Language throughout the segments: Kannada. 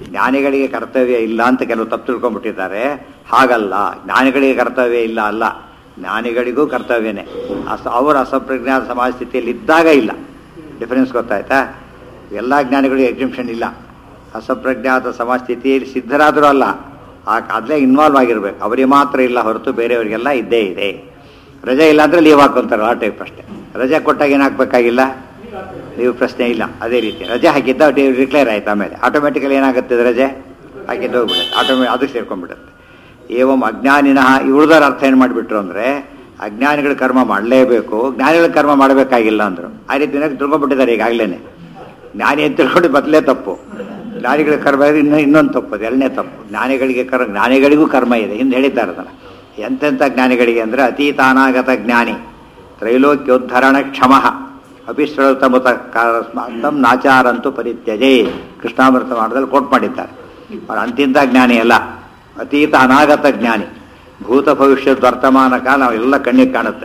ಜ್ಞಾನಿಗಳಿಗೆ ಕರ್ತವ್ಯ ಇಲ್ಲ ಅಂತ ಕೆಲವು ತಪ್ಪು ತಿಳ್ಕೊಂಡ್ಬಿಟ್ಟಿದ್ದಾರೆ ಹಾಗಲ್ಲ ಜ್ಞಾನಿಗಳಿಗೆ ಕರ್ತವ್ಯ ಇಲ್ಲ ಅಲ್ಲ ಜ್ಞಾನಿಗಳಿಗೂ ಕರ್ತವ್ಯನೇ ಅಸ ಅವರ ಅಸಂಪ್ರಜ್ಞಾತ ಸಮಾಜ ಸ್ಥಿತಿಯಲ್ಲಿ ಇದ್ದಾಗ ಇಲ್ಲ ಡಿಫರೆನ್ಸ್ ಗೊತ್ತಾಯ್ತಾ ಎಲ್ಲ ಜ್ಞಾನಿಗಳಿಗೆ ಎಕ್ಸಿಬಿಷನ್ ಇಲ್ಲ ಅಸಂಪ್ರಜ್ಞಾತ ಸಮಾಜ ಸ್ಥಿತಿಯಲ್ಲಿ ಸಿದ್ಧರಾದರೂ ಅಲ್ಲ ಆ ಅಲ್ಲೇ ಇನ್ವಾಲ್ವ್ ಆಗಿರ್ಬೇಕು ಅವರಿಗೆ ಮಾತ್ರ ಇಲ್ಲ ಹೊರತು ಬೇರೆಯವರಿಗೆಲ್ಲ ಇದ್ದೇ ಇದೆ ರಜೆ ಇಲ್ಲ ಅಂದರೆ ಲೀವ್ ಹಾಕೊಂತಾರೆ ಆ ಟೈಪ್ ಅಷ್ಟೇ ರಜೆ ಕೊಟ್ಟಾಗ ಏನು ಹಾಕ್ಬೇಕಾಗಿಲ್ಲ ನೀವು ಪ್ರಶ್ನೆ ಇಲ್ಲ ಅದೇ ರೀತಿ ರಜೆ ಹಾಕಿದ್ದ ಡಿಕ್ಲೇರ್ ಆಯ್ತು ಆಮೇಲೆ ಆಟೋಮೆಟಿಕಲಿ ಏನಾಗುತ್ತೆ ಇದು ರಜೆ ಹಾಕಿದ್ದು ಹೋಗ್ಬಿಡುತ್ತೆ ಆಟೋಮೆ ಅದು ಸೇರ್ಕೊಂಡ್ಬಿಡುತ್ತೆ ಏವಂ ಅಜ್ಞಾನಿನ ಉಳಿದವ್ರ ಅರ್ಥ ಏನು ಮಾಡಿಬಿಟ್ರು ಅಂದರೆ ಅಜ್ಞಾನಿಗಳು ಕರ್ಮ ಮಾಡಲೇಬೇಕು ಜ್ಞಾನಿಗಳ ಕರ್ಮ ಮಾಡಬೇಕಾಗಿಲ್ಲ ಅಂದರು ಆ ರೀತಿ ತಿಳ್ಕೊಂಡ್ಬಿಟ್ಟಿದ್ದಾರೆ ಈಗಾಗಲೇ ಜ್ಞಾನಿ ಅಂತ ತಿಳ್ಕೊಂಡು ಬದಲೇ ತಪ್ಪು ಜ್ಞಾನಿಗಳ ಕರ್ಮ ಇದೆ, ಇನ್ನೂ ಇನ್ನೊಂದು ತಪ್ಪು ಅದು ಎರಡನೇ ತಪ್ಪು ಜ್ಞಾನಿಗಳಿಗೆ ಕರ್ಮ ಜ್ಞಾನಿಗಳಿಗೂ ಕರ್ಮ ಇದೆ ಹಿಂದೆ ಹೇಳಿದ್ದಾರೆ ಅದನ್ನು ಎಂತೆಂಥ ಜ್ಞಾನಿಗಳಿಗೆ ಅಂದರೆ ಅತೀತಾನಾಗತ ಜ್ಞಾನಿ ತ್ರೈಲೋಕ್ಯೋದ್ಧರಣ ಕ್ಷಮ ಅಪಿಶ್ರತಮುತ ಕಾರಸ್ಮಾಂತಂ ನಾಚಾರಂತೂ ಪರಿತ್ಯಜೆ ಕೃಷ್ಣಾಮೃತ ಮಾಡದಲ್ಲಿ ಕೋಟ್ ಮಾಡಿದ್ದಾರೆ ಅವ್ರು ಅಂತಿಂತ ಜ್ಞಾನಿ ಅಲ್ಲ ಅತೀತ ಅನಾಗತ ಜ್ಞಾನಿ ಭೂತ ಭವಿಷ್ಯದ ವರ್ತಮಾನ ಕಾಲ ನಾವೆಲ್ಲ ಕಣ್ಣಿಗೆ ಕಾಣುತ್ತೆ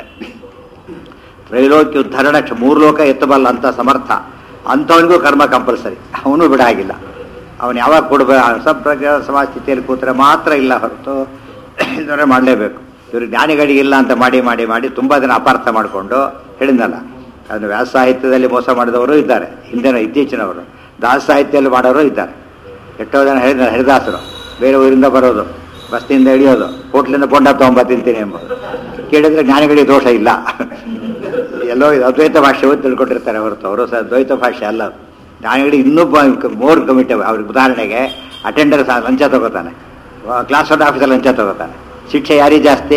ತ್ರೈಲೋಕ್ಯ ಉದ್ಧರಣ ಕ್ಷ- ಮೂರು ಲೋಕ ಎತ್ತಬಲ್ಲ ಅಂತ ಸಮರ್ಥ ಅಂಥವನಿಗೂ ಕರ್ಮ ಕಂಪಲ್ಸರಿ ಅವನು ಬಿಡಾಗಿಲ್ಲ ಅವನು ಯಾವಾಗ ಕೊಡಬೇಕು ಅಸಂಪ್ರಜ್ಞ ಸಮಾಜ ಸ್ಥಿತಿಯಲ್ಲಿ ಕೂತ್ರೆ ಮಾತ್ರ ಇಲ್ಲ ಹೊರತು ಇಲ್ಲದ್ರೆ ಮಾಡಲೇಬೇಕು ಇವರು ಜ್ಞಾನಿಗಳಿಗೆ ಇಲ್ಲ ಅಂತ ಮಾಡಿ ಮಾಡಿ ಮಾಡಿ ತುಂಬ ದಿನ ಅಪಾರ್ಥ ಮಾಡಿಕೊಂಡು ಹೇಳಿದ್ನಲ್ಲ ಅದನ್ನು ವ್ಯಾಸ ಸಾಹಿತ್ಯದಲ್ಲಿ ಮೋಸ ಮಾಡಿದವರು ಇದ್ದಾರೆ ಹಿಂದಿನ ಇತ್ತೀಚಿನವರು ದಾಸ ಸಾಹಿತ್ಯದಲ್ಲಿ ಮಾಡೋರು ಇದ್ದಾರೆ ಎಷ್ಟೋ ಜನ ಹೇಳಿದ ಹರಿದಾಸರು ಬೇರೆ ಊರಿಂದ ಬರೋದು ಬಸ್ತಿಂದ ಇಳಿಯೋದು ಹೋಟ್ಲಿಂದ ಬೋಂಡ ತೊಗೊಂಬ ತಿಂತೀನಿ ಎಂಬುದು ಕೇಳಿದ್ರೆ ಜ್ಞಾನಿಗಳಿಗೆ ದೋಷ ಇಲ್ಲ ಎಲ್ಲೋ ಇದು ಅದ್ವೈತ ಭಾಷೆ ಓದಿ ತಿಳ್ಕೊಂಡಿರ್ತಾರೆ ಹೊರತು ಅವರು ಸಹ ದ್ವೈತ ಭಾಷೆ ಅಲ್ಲ ಅದು. ಜ್ಞಾನಿಗಳಿಗೆ ಇನ್ನೂ ಮೋರ್ ಕಮಿಟಿ ಅವ್ರಿಗೆ ಉದಾಹರಣೆಗೆ ಅಟೆಂಡರ್ ಸಹ ಲಂಚ ತಗೋತಾನೆ ಕ್ಲಾಸ್ ಒನ್ ಆಫೀಸಲ್ಲಿ ಲಂಚ ತಗೋತಾನೆ ಶಿಕ್ಷೆ ಯಾರಿಗೆ ಜಾಸ್ತಿ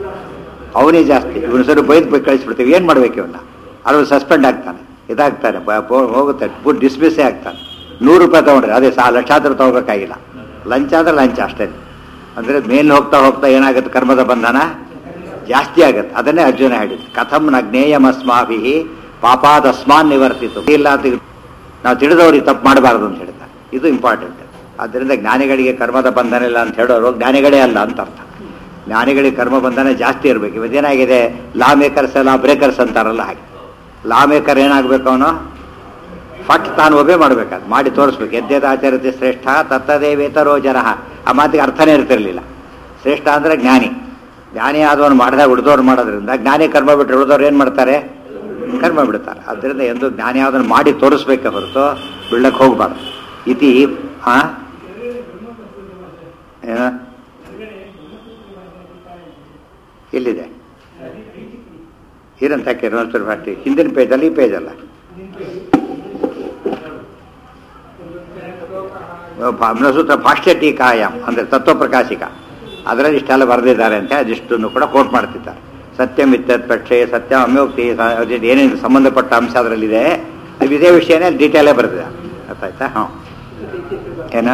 ಅವನೇ ಜಾಸ್ತಿ ಇವನು ಸರಿ ಬೈದು ಕಳಿಸ್ಬಿಡ್ತೀವಿ ಏನು ಮಾಡ್ಬೇಕು ಇವನ್ನ ಅವ್ರು ಸಸ್ಪೆಂಡ್ ಆಗ್ತಾನೆ ಇದಾಗ್ತಾನೆ ಬ- ಪೋ- ಹೋಗುತ್ತೆ ಬುಡ್ ಡಿಸ್ಮಿಸ್ಸೇ ಆಗ್ತಾನೆ ನೂರು ರೂಪಾಯಿ ತೊಗೊಂಡ್ರೆ ಅದೇ ಸಹ ಲಕ್ಷಾಂತರ ತೊಗೋಬೇಕಾಗಿಲ್ಲ ಲಂಚ ಅಂದ್ರೆ ಲಂಚ ಅಷ್ಟೇ ಅಂದರೆ ಮೇಲೆ ಹೋಗ್ತಾ ಹೋಗ್ತಾ ಏನಾಗುತ್ತೆ ಕರ್ಮದ ಬಂಧನ ಜಾಸ್ತಿ ಆಗುತ್ತೆ ಅದನ್ನೇ ಅರ್ಜುನ ಹೇಳಿದ್ದು ಕಥಂ ನ ಜ್ಞೇಯಮಸ್ಮಾಭಿ ಪಾಪಾದಸ್ಮಾನ್ ನಿವರ್ತಿತು ಇಲ್ಲ ಅಂತ ನಾವು ತಿಳಿದವ್ರಿಗೆ ತಪ್ಪು ಮಾಡಬಾರ್ದು ಅಂತ ಹೇಳ್ತಾರೆ ಇದು ಇಂಪಾರ್ಟೆಂಟ್ ಆದ್ದರಿಂದ ಜ್ಞಾನಿಗಳಿಗೆ ಕರ್ಮದ ಬಂಧನ ಇಲ್ಲ ಅಂತ ಹೇಳೋರು ಜ್ಞಾನಿಗಳೇ ಅಲ್ಲ ಅಂತ ಅರ್ಥ ಜ್ಞಾನಿಗಳಿಗೆ ಕರ್ಮ ಬಂಧನ ಜಾಸ್ತಿ ಇರಬೇಕು ಇವತ್ತೇನಾಗಿದೆ ಲಾ ಮೇಕರ್ಸ್ ಲಾ ಬ್ರೇಕರ್ಸ್ ಅಂತಾರಲ್ಲ ಹಾಗೆ ಲಾ ಮೇಕರ್ ಏನಾಗಬೇಕು ಅವನು ಫಟ್ ತಾನು ಒಬ್ಬೇ ಮಾಡ್ಬೇಕಾದ್ ಮಾಡಿ ತೋರಿಸ್ಬೇಕು ಎದ್ದೇದ ಆಚರಿಸಿ ಶ್ರೇಷ್ಠ ತತ್ತದೇ ವೇತರೋ ಜನ ಆ ಮಾತಿಗೆ ಅರ್ಥನೇ ಇರ್ತಿರ್ಲಿಲ್ಲ ಶ್ರೇಷ್ಠ ಅಂದ್ರೆ ಜ್ಞಾನಿ ಜ್ಞಾನಿ ಆದವನು ಮಾಡಿದಾಗ ಉಳಿದವ್ರು ಮಾಡೋದ್ರಿಂದ ಜ್ಞಾನಿ ಕರ್ಮ ಬಿಟ್ಟರೆ ಉಳಿದವ್ರು ಏನು ಮಾಡ್ತಾರೆ ಕರ್ಮ ಬಿಡ್ತಾರೆ ಅದರಿಂದ ಎಂದು ಜ್ಞಾನಿ ಆದನ್ನು ಮಾಡಿ ತೋರಿಸ್ಬೇಕೆ ಹೊರತು ಬೀಳಕ್ಕೆ ಹೋಗ್ಬಾರ್ದು ಇತಿ ಹಾ ಏನ ಎಲ್ಲಿದೆ ಏನಂತ ಹಾಕಿ ರೋನ್ಸ್ಟರ್ ಪಾರ್ಟಿ ಹಿಂದಿನ ಪೇಜಲ್ಲಿ ಈ ಪೇಜಲ್ಲ ಬ್ರಹ್ಮಸೂತ್ರ ಭಾಷ್ಯ ಟೀಕಾಯಂ ಅಂದರೆ ತತ್ವಪ್ರಕಾಶಿಕ ಅದರಲ್ಲಿ ಇಷ್ಟೆಲ್ಲ ಬರೆದಿದ್ದಾರೆ ಅಂತ ಅದಿಷ್ಟನ್ನು ಕೂಡ ಕೋಟ್ ಮಾಡ್ತಿದ್ದಾರೆ ಸತ್ಯಂ ಇತ್ಯತ್ ಪಕ್ಷೆ ಸತ್ಯ ಅಮ್ಯೋಕ್ತಿ ಸ- ಅದ್ರದ್ದು ಏನೇನು ಸಂಬಂಧಪಟ್ಟ ಅಂಶ ಅದರಲ್ಲಿದೆ ಅದು ಇದೇ ವಿಷಯನೇ ಅಲ್ಲಿ ಡೀಟೇಲೇ ಬರೆದಿದ್ದಾರೆ ಅರ್ಥ ಆಯ್ತಾ ಹಾಂ ಏನ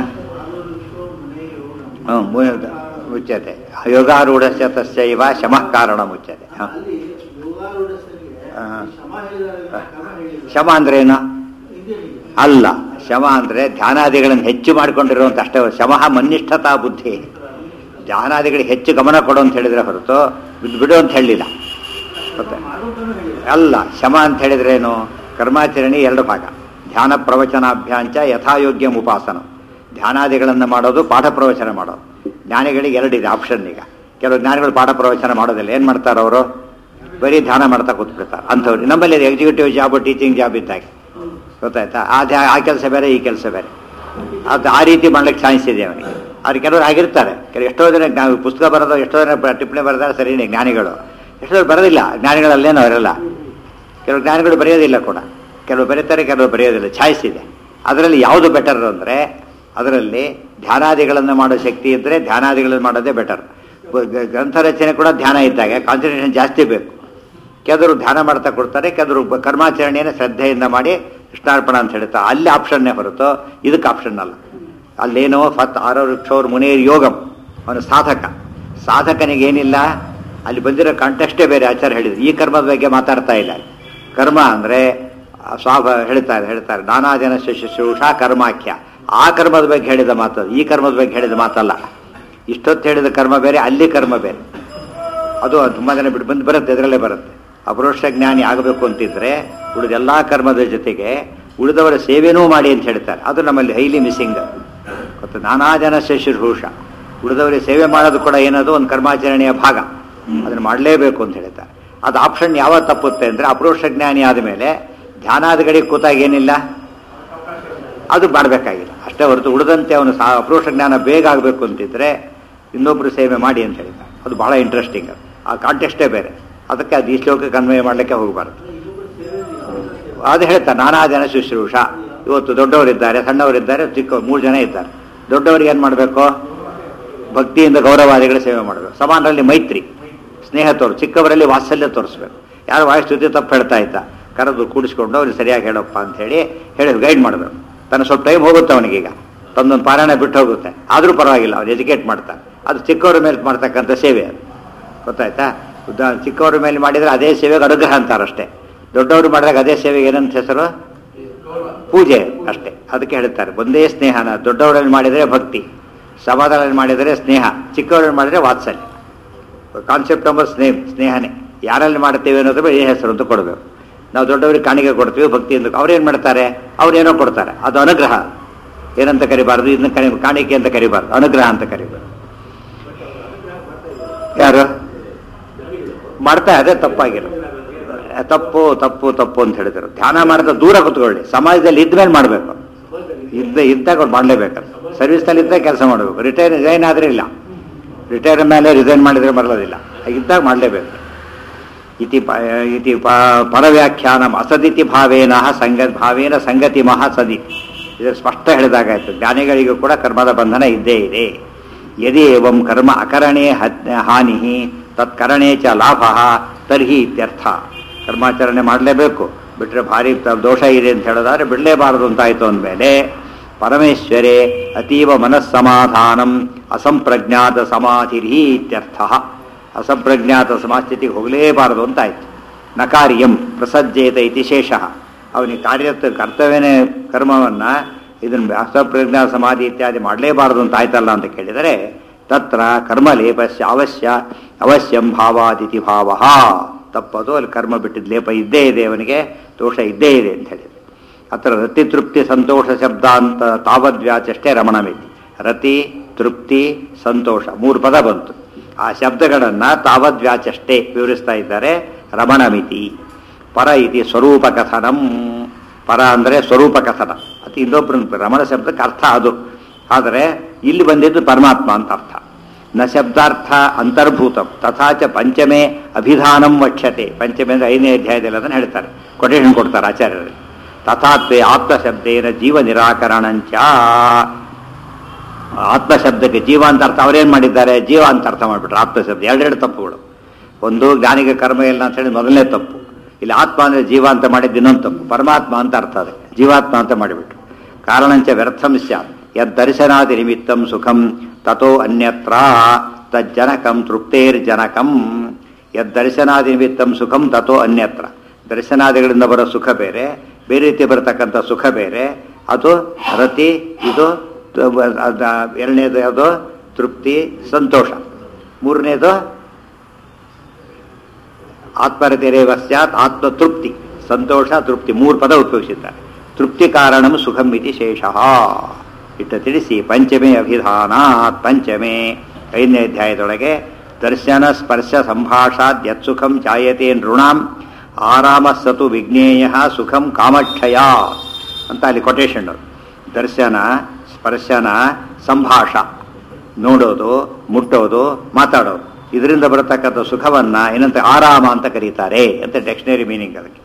ಹ್ಞೂ ಮು- ಮುಚ್ಯತೆ ಯೋಗಾರೂಢಸ್ಯ ತಸ್ಯೈವ ಶಮಃ ಕಾರಣ ಮುಚ್ಯತೆ ಹಾಂ ಅಲ್ಲಿ ಯೋಗಾರೂಢಸ್ಥರಿಗೆ ಹಾ. ಶಮ ಹೇಳಿದಾಗ ಕ್ರಮ ಹೇಳಿಲ್ಲ. ಶಮ ಅಂದ್ರೆ ಏನು ಇದೇನಿದೆ? ಅಲ್ಲ ಶಮ ಅಂದ್ರೆ ಧ್ಯಾನಾದಿಗಳನ್ನು ಹೆಚ್ಚು ಮಾಡಿಕೊಂಡಿರುವಂತ ಅಷ್ಟೇ ಶಮಃ ಮನ್ನಿಷ್ಠತಾ ಬುದ್ಧಿ ಧ್ಯಾನಾದಿಗಳಿಗೆ ಹೆಚ್ಚು ಗಮನ ಕೊಡು ಅಂತ ಹೇಳಿದ್ರೆ ಹೊರತು ಬಿಡು ಬಿಡು ಅಂತ ಹೇಳಿಲ್ಲ ಗೊತ್ತಾ? ಮಾಡೋದನ್ನು ಹೇಳಿಲ್ಲ. ಅಲ್ಲ ಶಮ ಅಂತ ಹೇಳಿದ್ರೆ ಏನು ಕರ್ಮಾಚರಣೆ ಎರಡು ಭಾಗ ಧ್ಯಾನ ಪ್ರವಚನಾಭ್ಯಾಂಚ ಯಥಾಯೋಗ್ಯ ಉಪಾಸನ ಧ್ಯಾನಾದಿಗಳನ್ನು ಮಾಡೋದು ಪಾಠ ಪ್ರವಚನ ಮಾಡೋದು ಜ್ಞಾನಿಗಳಿಗೆ ಎರಡಿದೆ ಆಪ್ಷನ್ ಈಗ ಕೆಲವು ಜ್ಞಾನಿಗಳು ಪಾಠ ಪ್ರವಚನ ಮಾಡೋದಿಲ್ಲ ಏನು ಮಾಡ್ತಾರೆ ಅವರು ಬರೀ ಧ್ಯಾನ ಮಾಡ್ತಾ ಕೂತ್ಬಿಡ್ತಾರೆ ಅಂಥವ್ರು ನಮ್ಮಲ್ಲಿ ಎಕ್ಸಿಕ್ಯೂಟಿವ್ ಜಾಬ್ ಟೀಚಿಂಗ್ ಜಾಬ್ ಇದ್ದಾಗೆ ಗೊತ್ತಾಯ್ತಾ ಆ ಧ್ಯಾ- ಆ ಕೆಲಸ ಬೇರೆ ಈ ಕೆಲಸ ಬೇರೆ ಅದು ಆ ರೀತಿ ಮಾಡ್ಲಿಕ್ಕೆ ಚಾನ್ಸ್ ಇದೆ ಅವನಿಗೆ ಅವ್ರು ಕೆಲವರು ಆಗಿರ್ತಾರೆ ಕೆಲವು ಎಷ್ಟೋ ಜನ ನಾವು ಪುಸ್ತಕ ಬರೋದು ಎಷ್ಟೋ ಜನ ಬ- ಟಿಪ್ಪಣಿ ಬರೆದಾರೆ ಸರಿನೇ ಜ್ಞಾನಿಗಳು ಎಷ್ಟೋ ಜನ ಬರೋದಿಲ್ಲ ಜ್ಞಾನಿಗಳಲ್ಲೇನೋ ಅವರೆಲ್ಲ ಕೆಲವು ಜ್ಞಾನಿಗಳು ಬರೆಯೋದಿಲ್ಲ ಕೂಡ ಕೆಲವು ಬರೀತಾರೆ ಕೆಲವರು ಬರೆಯೋದಿಲ್ಲ ಚಾಯ್ಸ್ ಇದೆ ಅದರಲ್ಲಿ ಯಾವುದು ಬೆಟರ್ ಅಂದರೆ ಅದರಲ್ಲಿ ಧ್ಯಾನಾದಿಗಳನ್ನು ಮಾಡೋ ಶಕ್ತಿ ಇದ್ದರೆ ಧ್ಯಾನಾದಿಗಳನ್ನು ಮಾಡೋದೇ ಬೆಟರ್ ಗ್ರಂಥ ರಚನೆ ಕೂಡ ಧ್ಯಾನ ಇದ್ದಾಗ ಕಾನ್ಸಂಟ್ರೇಷನ್ ಜಾಸ್ತಿ ಬೇಕು ಕೆಲವರು ಧ್ಯಾನ ಮಾಡ್ತಾ ಕೊಡ್ತಾರೆ ಕೆಲವರು ಬ- ಕರ್ಮಾಚರಣೆಯನ್ನು ಶ್ರದ್ಧೆಯಿಂದ ಮಾಡಿ ಕೃಷ್ಣಾರ್ಪಣ ಅಂತ ಹೇಳ್ತಾರೆ ಅಲ್ಲಿ ಆಪ್ಷನ್ನೇ ಹೊರತು ಇದಕ್ಕೆ ಆಪ್ಷನ್ ಅಲ್ಲ ಅಲ್ಲೇನೋ ಫತ್ ಆರೋ ವೃಕ್ಷೋರ್ ಮುನೇರ್ ಯೋಗಂ ಅವನು ಸಾಧಕ ಸಾಧಕನಿಗೆ ಏನಿಲ್ಲ ಅಲ್ಲಿ ಬಂದಿರೋ ಕಾಂಟೆಕ್ಸ್ಟೇ ಬೇರೆ ಆಚಾರ್ಯ ಹೇಳಿದ್ರು ಈ ಕರ್ಮದ ಬಗ್ಗೆ ಮಾತಾಡ್ತಾ ಇಲ್ಲ ಅಲ್ಲಿ. ಕರ್ಮ ಅಂದರೆ ಸ್ವಾಭ ಹೇಳ್ತಾರೆ ಹೇಳ್ತಾರೆ ನಾನಾ ಜನ ಶುಶ್ರೂಷಾ ಕರ್ಮಾಖ್ಯ ಆ ಕರ್ಮದ ಬಗ್ಗೆ ಹೇಳಿದ ಮಾತು ಅದು. ಈ ಕರ್ಮದ ಬಗ್ಗೆ ಹೇಳಿದ ಮಾತಲ್ಲ ಇಷ್ಟೊತ್ತು ಹೇಳಿದ ಕರ್ಮ ಬೇರೆ ಅಲ್ಲಿ ಕರ್ಮ ಬೇರೆ ಅದು ತುಂಬ ಜನ ಬಿಟ್ಟು ಬಂದು ಬರುತ್ತೆ ಇದರಲ್ಲೇ ಬರುತ್ತೆ ಅಪರೋಕ್ಷ ಜ್ಞಾನಿ ಆಗಬೇಕು ಅಂತಿದ್ರೆ ಉಳಿದೆಲ್ಲ ಕರ್ಮದ ಜೊತೆಗೆ ಉಳಿದವರ ಸೇವೆನೂ ಮಾಡಿ ಅಂತ ಹೇಳ್ತಾರೆ ಅದು ನಮ್ಮಲ್ಲಿ ಹೈಲಿ ಮಿಸ್ಸಿಂಗ್ ಮತ್ತು ನಾನಾ ಜನ ಶುಶ್ರೂಷ ಉಳಿದವರಿಗೆ ಸೇವೆ ಮಾಡೋದು ಕೂಡ ಏನದು ಒಂದು ಕರ್ಮಾಚರಣೆಯ ಭಾಗ ಅದನ್ನು ಮಾಡಲೇಬೇಕು ಅಂತ ಹೇಳ್ತಾರೆ ಅದು ಆಪ್ಷನ್ ಯಾವಾಗ ತಪ್ಪುತ್ತೆ ಅಂದರೆ ಅಪರೋಕ್ಷ ಜ್ಞಾನಿ ಆದಮೇಲೆ ಧ್ಯಾನಾದಿಗಳಿಗೆ ಕೂತಾಗ ಏನಿಲ್ಲ ಅದು ಮಾಡಬೇಕಾಗಿಲ್ಲ ಅಷ್ಟೇ ಹೊರತು ಉಳಿದಂತೆ ಅವನು ಸಾ ಅಪರೋಕ್ಷ ಜ್ಞಾನ ಬೇಗ ಆಗಬೇಕು ಅಂತಿದ್ರೆ ಇನ್ನೊಬ್ಬರು ಸೇವೆ ಮಾಡಿ ಅಂತ ಹೇಳ್ತಾರೆ ಅದು ಬಹಳ ಇಂಟ್ರೆಸ್ಟಿಂಗ್ ಆ ಕಾಂಟೆಕ್ಸ್ಟೇ ಬೇರೆ ಅದಕ್ಕೆ ಅದು ಈ ಶ್ಲೋಕಕ್ಕೆ ಅನ್ವಯ ಮಾಡಲಿಕ್ಕೆ ಹೋಗಬಾರ್ದು ಅದು ಹೇಳ್ತಾರೆ ನಾನಾ ಜನ ಶುಶ್ರೂಷ ಇವತ್ತು ದೊಡ್ಡವರಿದ್ದಾರೆ ಸಣ್ಣವರಿದ್ದಾರೆ ಚಿಕ್ಕ ಮೂರು ಜನ ಇದ್ದಾರೆ ದೊಡ್ಡವರಿಗೆ ಏನು ಮಾಡಬೇಕು ಭಕ್ತಿಯಿಂದ ಗೌರವಾದಿಗಳ ಸೇವೆ ಮಾಡಬೇಕು ಸಮಾನರಲ್ಲಿ ಮೈತ್ರಿ ಸ್ನೇಹ ತೋರು ಚಿಕ್ಕವರಲ್ಲಿ ವಾತ್ಸಲ್ಯ ತೋರಿಸ್ಬೇಕು ಯಾರು ವಾಯ್ಸ್ ಜೊತೆ ತಪ್ಪು ಹೇಳ್ತಾ ಇದ್ದ ಕರೆದು ಕೂಡಿಸ್ಕೊಂಡು ಅವ್ರಿಗೆ ಸರಿಯಾಗಿ ಹೇಳಪ್ಪ ಅಂತ ಹೇಳಿ ಹೇಳಿ ಗೈಡ್ ಮಾಡಬೇಕು ತನ್ನ ಸ್ವಲ್ಪ ಟೈಮ್ ಹೋಗುತ್ತೆ ಅವನಿಗೀಗ ತನ್ನೊಂದು ಪಾರಾಯಣ ಬಿಟ್ಟು ಹೋಗುತ್ತೆ ಆದರೂ ಪರವಾಗಿಲ್ಲ ಅವ್ನು ಎಜುಕೇಟ್ ಮಾಡ್ತಾನೆ ಅದು ಚಿಕ್ಕವರ ಮೇಲೆ ಮಾಡ್ತಕ್ಕಂಥ ಸೇವೆ ಅದು ಗೊತ್ತಾಯ್ತಾ ಉದಾ ಚಿಕ್ಕವರ ಮೇಲೆ ಮಾಡಿದರೆ ಅದೇ ಸೇವೆಗೆ ಅನುಗ್ರಹ ಅಂತಾರಷ್ಟೇ ದೊಡ್ಡವರು ಮಾಡಿದಾಗ ಅದೇ ಸೇವೆಗೆ ಏನಂತ ಹೆಸರು ಪೂಜೆ ಅಷ್ಟೇ ಅದಕ್ಕೆ ಹೇಳ್ತಾರೆ ಒಂದೇ ಸ್ನೇಹನ ದೊಡ್ಡವರಲ್ಲಿ ಮಾಡಿದರೆ ಭಕ್ತಿ ಸಮಾಧಾನದಲ್ಲಿ ಮಾಡಿದರೆ ಸ್ನೇಹ ಚಿಕ್ಕವರಲ್ಲಿ ಮಾಡಿದರೆ ವಾತ್ಸಲ್ಯ ಕಾನ್ಸೆಪ್ಟ್ ನಂಬರ್ ಸ್ನೇಹ ಸ್ನೇಹನೇ ಯಾರಲ್ಲಿ ಮಾಡ್ತೇವೆ ಅನ್ನೋದ್ರ ಮೇಲೆ ಏನು ಹೆಸರು ಅಂತ ಕೊಡಬೇಕು ನಾವು ದೊಡ್ಡವರಿಗೆ ಕಾಣಿಕೆ ಕೊಡ್ತೀವಿ ಭಕ್ತಿಯಿಂದ ಅವ್ರೇನು ಮಾಡ್ತಾರೆ ಅವ್ರೇನೋ ಕೊಡ್ತಾರೆ ಅದು ಅನುಗ್ರಹ ಏನಂತ ಕರಿಬಾರ್ದು ಇದನ್ನ ಕರಿ ಕಾಣಿಕೆ ಅಂತ ಕರಿಬಾರ್ದು ಅನುಗ್ರಹ ಅಂತ ಕರಿಬಾರ್ದು ಯಾರು ಮಾಡ್ತಾ ಅದೇ ತಪ್ಪಾಗಿರೋ ತಪ್ಪು ತಪ್ಪು ತಪ್ಪು ಅಂತ ಹೇಳಿದ್ರು ಧ್ಯಾನ ಮಾಡಿದ ದೂರ ಕೂತ್ಕೊಳ್ಳಿ ಸಮಾಜದಲ್ಲಿ ಇದ್ಮೇಲೆ ಮಾಡಬೇಕು ಇದ್ದ ಇದ್ದಾಗ ಅವ್ರು ಮಾಡಲೇಬೇಕು ಸರ್ವಿಸ್ನಲ್ಲಿ ಇದ್ದಾಗ ಕೆಲಸ ಮಾಡಬೇಕು ರಿಟೈರ್ ರಿಸೈನ್ ಆದರೆ ಇಲ್ಲ ರಿಟೈರ್ ಮೇಲೆ ರಿಸೈನ್ ಮಾಡಿದರೆ ಬರಲೋದಿಲ್ಲ ಇದ್ದಾಗ ಮಾಡಲೇಬೇಕು ಇತಿ ಪ ಇತಿ ಪ ಪರವ್ಯಾಖ್ಯಾನ ಅಸದಿತಿ ಭಾವೇನ ಸಂಗ ಭಾವೇನ ಸಂಗತಿ ಮಹಾ ಸದಿ ಇದು ಸ್ಪಷ್ಟ ಹೇಳಿದಾಗಾಯ್ತು ಜ್ಞಾನಿಗಳಿಗೂ ಕೂಡ ಕರ್ಮದ ಬಂಧನ ಇದ್ದೇ ಇದೆ ಯದಿ ಏವಂ ಕರ್ಮ ಅಕರಣೆ ಹಾನಿ ತತ್ಕರಣೆ ಚ ಲಾಭ ತರ್ಹಿ ಇತ್ಯರ್ಥ ಕರ್ಮಾಚರಣೆ ಮಾಡಲೇಬೇಕು ಬಿಟ್ಟರೆ ಭಾರಿ ತ- ದೋಷ ಇದೆ ಅಂತ ಹೇಳೋದಾದ್ರೆ ಬಿಡಲೇಬಾರದು ಅಂತಾಯ್ತು ಅಂದಮೇಲೆ ಪರಮೇಶ್ವರೇ ಅತೀವ ಮನಸ್ಸಮಾಧಾನಂ ಅಸಂಪ್ರಜ್ಞಾತ ಸಮಾಧಿರ್ಹಿ ಇತ್ಯರ್ಥ ಅಸಂಪ್ರಜ್ಞಾತ ಸಮಾಸ್ಥಿತಿಗೆ ಹೋಗಲೇಬಾರದು ಅಂತಾಯ್ತು ನಕಾರ್ಯಂ ಪ್ರಸಜ್ಜೇತ ಇತಿ ಶೇಷ ಅವನಿಗೆ ಕಾರ್ಯ ಕರ್ತವ್ಯನೇ ಕರ್ಮವನ್ನು ಇದನ್ನು ಅಸಂಪ್ರಜ್ಞಾ ಸಮಾಧಿ ಇತ್ಯಾದಿ ಮಾಡಲೇಬಾರದು ಅಂತ ಆಯ್ತಲ್ಲ ಅಂತ ಕೇಳಿದರೆ ತತ್ರ ಕರ್ಮಲೇಪಸ್ಯ ಅವಶ್ಯ ಅವಶ್ಯಂ ಭಾವಾದಿತಿ ಭಾವ ತಪ್ಪದು ಅಲ್ಲಿ ಕರ್ಮ ಬಿಟ್ಟಿದ್ದ ಲೇಪ ಇದ್ದೇ ಇದೆ ಅವನಿಗೆ ದೋಷ ಇದ್ದೇ ಇದೆ ಅಂತ ಹೇಳಿದೆ ಅತ್ರ ರತಿ ತೃಪ್ತಿ ಸಂತೋಷ ಶಬ್ದ ಅಂತ ತಾವದ್ವ್ಯಾಚಷ್ಟೇ ರಮಣಮಿತಿ ರತಿ ತೃಪ್ತಿ ಸಂತೋಷ ಮೂರು ಪದ ಬಂತು ಆ ಶಬ್ದಗಳನ್ನು ತಾವದ್ವ್ಯಾಚಷ್ಟೇ ವಿವರಿಸ್ತಾ ಇದ್ದಾರೆ ರಮಣಮಿತಿ ಪರ ಇತಿ ಸ್ವರೂಪ ಕಥನಂ ಪರ ಅಂದರೆ ಸ್ವರೂಪ ಕಥನ ಅದು ಇನ್ನೊಬ್ಬರ ರಮಣ ಶಬ್ದಕ್ಕೆ ಅರ್ಥ ಅದು ಆದರೆ ಇಲ್ಲಿ ಬಂದಿದ್ದು ಪರಮಾತ್ಮ ಅಂತ ಅರ್ಥ ನ ಶಬ್ದಾರ್ಥ ಅಂತರ್ಭೂತಂ ತಥಾಚ ಪಂಚಮೇ ಅಭಿಧಾನಂ ವಕ್ಷ್ಯತೆ ಪಂಚಮೇ ಅಂದರೆ ಐದನೇ ಅಧ್ಯಾಯದಲ್ಲಿ ಅದನ್ನು ಹೇಳ್ತಾರೆ ಕೊಟೇಶನ್ ಕೊಡ್ತಾರೆ ಆಚಾರ್ಯರು ತಥಾತ್ವೇ ಆತ್ಮಶಬ್ದೇನ ಜೀವ ನಿರಾಕರಣಂಚ ಆತ್ಮಶಬ್ದಕ್ಕೆ ಜೀವ ಅಂತ ಅರ್ಥ ಅವರೇನು ಮಾಡಿದ್ದಾರೆ ಜೀವ ಅಂತ ಅರ್ಥ ಮಾಡಿಬಿಟ್ರು ಆತ್ಮಶಬ್ದ ಎರಡೆರಡು ತಪ್ಪುಗಳು ಒಂದು ಜ್ಞಾನಿಗೆ ಕರ್ಮ ಇಲ್ಲ ಅಂತ ಹೇಳಿ ಮೊದಲನೇ ತಪ್ಪು ಇಲ್ಲಿ ಆತ್ಮ ಅಂದರೆ ಜೀವ ಅಂತ ಮಾಡಿದ್ದು ಇನ್ನೊಂದು ತಪ್ಪು ಪರಮಾತ್ಮ ಅಂತ ಅರ್ಥ ಅದೇ ಜೀವಾತ್ಮ ಅಂತ ಮಾಡಿಬಿಟ್ರು ಕಾರಣಂಚ ವ್ಯರ್ಥಂ ಸ್ಯಾತ್ ಯದ್ದರ್ಶನಾದಿ ನಿಮಿತ್ತಂ ಸುಖಂ ತಥೋ ಅನ್ಯತ್ರ ತಜ್ಜನಕಂ ತೃಪ್ತೇರ್ಜನಕಂ ಯದ್ದರ್ಶನಾದಿ ನಿಮಿತ್ತಂ ಸುಖಂ ತಥೋ ಅನ್ಯತ್ರ ದರ್ಶನಾದಿಗಳಿಂದ ಬರೋ ಸುಖ ಬೇರೆ ಬೇರೆ ರೀತಿ ಬರತಕ್ಕಂಥ ಸುಖ ಬೇರೆ ಅದು ರತಿ ಇದು ತ- ಅದ- ಎರಡನೇದು ಯಾವುದು ತೃಪ್ತಿ ಸಂತೋಷ ಮೂರನೇದು ಆತ್ಮರತಿರೇವ ಸ್ಯಾತ್ ಆತ್ಮ ತೃಪ್ತಿ ಸಂತೋಷ ತೃಪ್ತಿ ಮೂರು ಪದ ಉಪಯೋಗಿಸಿದ್ದಾರೆ ತೃಪ್ತಿ ಕಾರಣಂ ಸುಖಂ ಇತಿ ಶೇಷಃ ಇಟ್ಟ ತಿಳಿಸಿ ಪಂಚಮೇ ಅಭಿಧಾನಾತ್ ಪಂಚಮೇ ಐದನೇ ಅಧ್ಯಾಯದೊಳಗೆ ದರ್ಶನ ಸ್ಪರ್ಶ ಸಂಭಾಷಾದ್ ಯತ್ಸುಖಂ ಜಾಯತೆ ನೃಣಾಂ ಆರಾಮ ಸತು ವಿಜ್ಞೇಯ ಸುಖಂ ಕಾಮಕ್ಷಯ ಅಂತ ಅಲ್ಲಿ ಕೊಟೇಶನ್ ದರ್ಶನ ಸ್ಪರ್ಶನ ಸಂಭಾಷ ನೋಡೋದು ಮುಟ್ಟೋದು ಮಾತಾಡೋದು ಇದರಿಂದ ಬರತಕ್ಕಂಥ ಸುಖವನ್ನ ಏನಂತ ಆರಾಮ ಅಂತ ಕರೀತಾರೆ ಅಂತ ಡಿಕ್ಷನರಿ ಮೀನಿಂಗ್ ಅದಕ್ಕೆ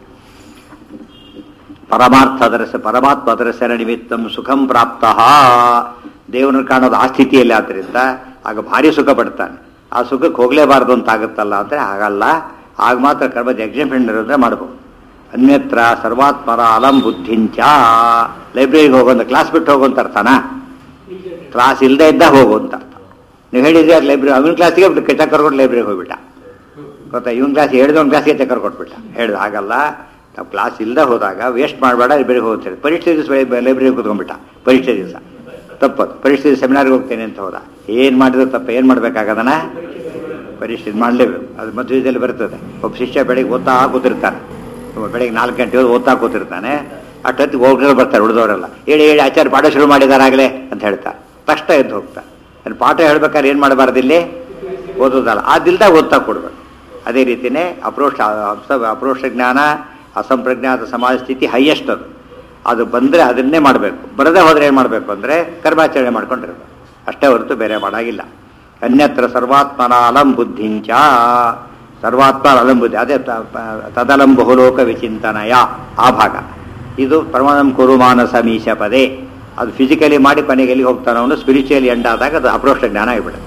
ಪರಮಾರ್ಥ ದರ್ಶ ಪರಮಾತ್ಮ ದರ್ಶನ ನಿಮಿತ್ತಂ ಸುಖಂ ಪ್ರಾಪ್ತ ದೇವರನ್ನು ಕಾಣೋದು ಆ ಸ್ಥಿತಿಯಲ್ಲಿ ಆದ್ದರಿಂದ ಆಗ ಭಾರಿ ಸುಖ ಪಡ್ತಾನೆ ಆ ಸುಖಕ್ಕೆ ಹೋಗಲೇಬಾರ್ದು ಅಂತ ಆಗುತ್ತಲ್ಲ ಅಂದರೆ ಆಗಲ್ಲ ಆಗ ಮಾತ್ರ ಕರ್ಮದ ಎಕ್ಸಾಮಿಷನ್ ಇರೋದ್ರೆ ಮಾಡ್ಬೋದು ಅನ್ಯತ್ರ ಸರ್ವಾತ್ಮರ ಅಲಂ ಬುದ್ಧಿಂಚ ಲೈಬ್ರರಿಗೆ ಹೋಗೋಂತ ಕ್ಲಾಸ್ ಬಿಟ್ಟು ಹೋಗುವಂತ ಅರ್ಥನಾ ಕ್ಲಾಸ್ ಇಲ್ಲದೆ ಇದ್ದಾಗ ಹೋಗು ಅಂತ ಅರ್ಥ ನೀವು ಹೇಳಿದ್ರೆ ಲೈಬ್ರರಿ ಅವನ ಕ್ಲಾಸಿಗೆ ಚಕ್ಕರ್ ಕೊಟ್ಟು ಲೈಬ್ರರಿಗೆ ಹೋಗ್ಬಿಟ್ಟ ಗೊತ್ತಾ ಇವನ್ ಕ್ಲಾಸ್ ಹೇಳಿದವನ ಕ್ಲಾಸ್ಗೆ ಚಕ್ಕರ್ ಕೊಟ್ಬಿಟ್ಟ ಹೇಳ್ದು ಆಗಲ್ಲ ನಾವು ಕ್ಲಾಸ್ ಇಲ್ಲದೆ ಹೋದಾಗ ವೇಸ್ಟ್ ಮಾಡಬೇಡ ಲೈಬ್ರರಿಗೆ ಹೋಗ್ತೇವೆ ಪರೀಕ್ಷೆ ದಿವಸ ಲೈಬ್ರರಿಗೆ ಕೂತ್ಕೊಂಡ್ಬಿಟ್ಟ ಪರೀಕ್ಷೆ ದಿವಸ ತಪ್ಪದು ಪರೀಕ್ಷೆ ದಿವಸ ಸೆಮಿನಾರ್ಗೆ ಹೋಗ್ತೇನೆ ಅಂತ ಹೋದ ಏನು ಮಾಡಿದ್ರೆ ತಪ್ಪ ಏನು ಮಾಡ್ಬೇಕಾಗದನ ಪರೀಕ್ಷೆ ಇದು ಮಾಡಲೇಬೇಕು ಅದು ಮದುವೆದಲ್ಲಿ ಬರ್ತದೆ ಒಬ್ಬ ಶಿಷ್ಯ ಬೆಳಿಗ್ಗೆ ಓದ್ತಾ ಕೂತಿರ್ತಾನೆ ಒಬ್ಬ ಬೆಳಿಗ್ಗೆ ನಾಲ್ಕು ಗಂಟೆ ಓದ್ತಾ ಕೂತಿರ್ತಾನೆ ಅಷ್ಟೊತ್ತಿಗೆ ಹೋಗ್ರೆ ಬರ್ತಾರೆ ಉಳಿದವರೆಲ್ಲ ಹೇಳಿ ಹೇಳಿ ಆಚಾರ್ಯ ಪಾಠ ಶುರು ಮಾಡಿದಾರಾಗಲೇ ಅಂತ ಹೇಳ್ತಾರೆ ತಕ್ಷಣ ಎದ್ದು ಹೋಗ್ತಾ ಅಲ್ಲಿ ಪಾಠ ಹೇಳ್ಬೇಕಾದ್ರೆ ಏನು ಮಾಡಬಾರ್ದು ಇಲ್ಲಿ ಓದೋದಲ್ಲ ಆ ದಿಲ್ದಾಗ ಓದ್ತಾ ಕೊಡ್ಬೇಕು ಅದೇ ರೀತಿಯೇ ಅಪ್ರೋಷ ಅಪ್ಸ- ಅಪ್ರೋಷ ಜ್ಞಾನ ಅಸಂಪ್ರಜ್ಞಾತ ಸಮಾಜ ಸ್ಥಿತಿ ಹೈಯೆಸ್ಟ್ ಅದು ಅದು ಬಂದರೆ ಅದನ್ನೇ ಮಾಡಬೇಕು ಬರದೇ ಹೋದರೆ ಏನು ಮಾಡಬೇಕು ಅಂದರೆ ಕರ್ಮಾಚರಣೆ ಮಾಡ್ಕೊಂಡಿರ್ಬೇಕು ಅಷ್ಟೇ ಹೊರತು ಬೇರೆ ಮಾಡಾಗಿಲ್ಲ ಅನ್ಯತ್ರ ಸರ್ವಾತ್ಮನ ಅಲಂ ಬುದ್ಧಿಂಚ ಸರ್ವಾತ್ಮ ಅಲಂ ಬುದ್ಧಿ ಅದೇ ತ- ಪ- ತದಲಂ ಬಹುಲೋಕ ವಿಚಿಂತನಯ ಆ ಭಾಗ ಇದು ಪರಮಾನಂ ಕುರು ಮಾನಸ ಮೀಶ ಪದೇ ಅದು ಫಿಸಿಕಲಿ ಮಾಡಿ ಕೊನೆಗೆ ಎಲ್ಲಿಗೆ ಹೋಗ್ತಾನೋ ಅವನು ಸ್ಪಿರಿಚುವಲಿ ಎಂಡ್ ಆದಾಗ ಅದು ಅಪ್ರೋಷ್ಟ ಜ್ಞಾನ ಆಗಿಬಿಡುತ್ತೆ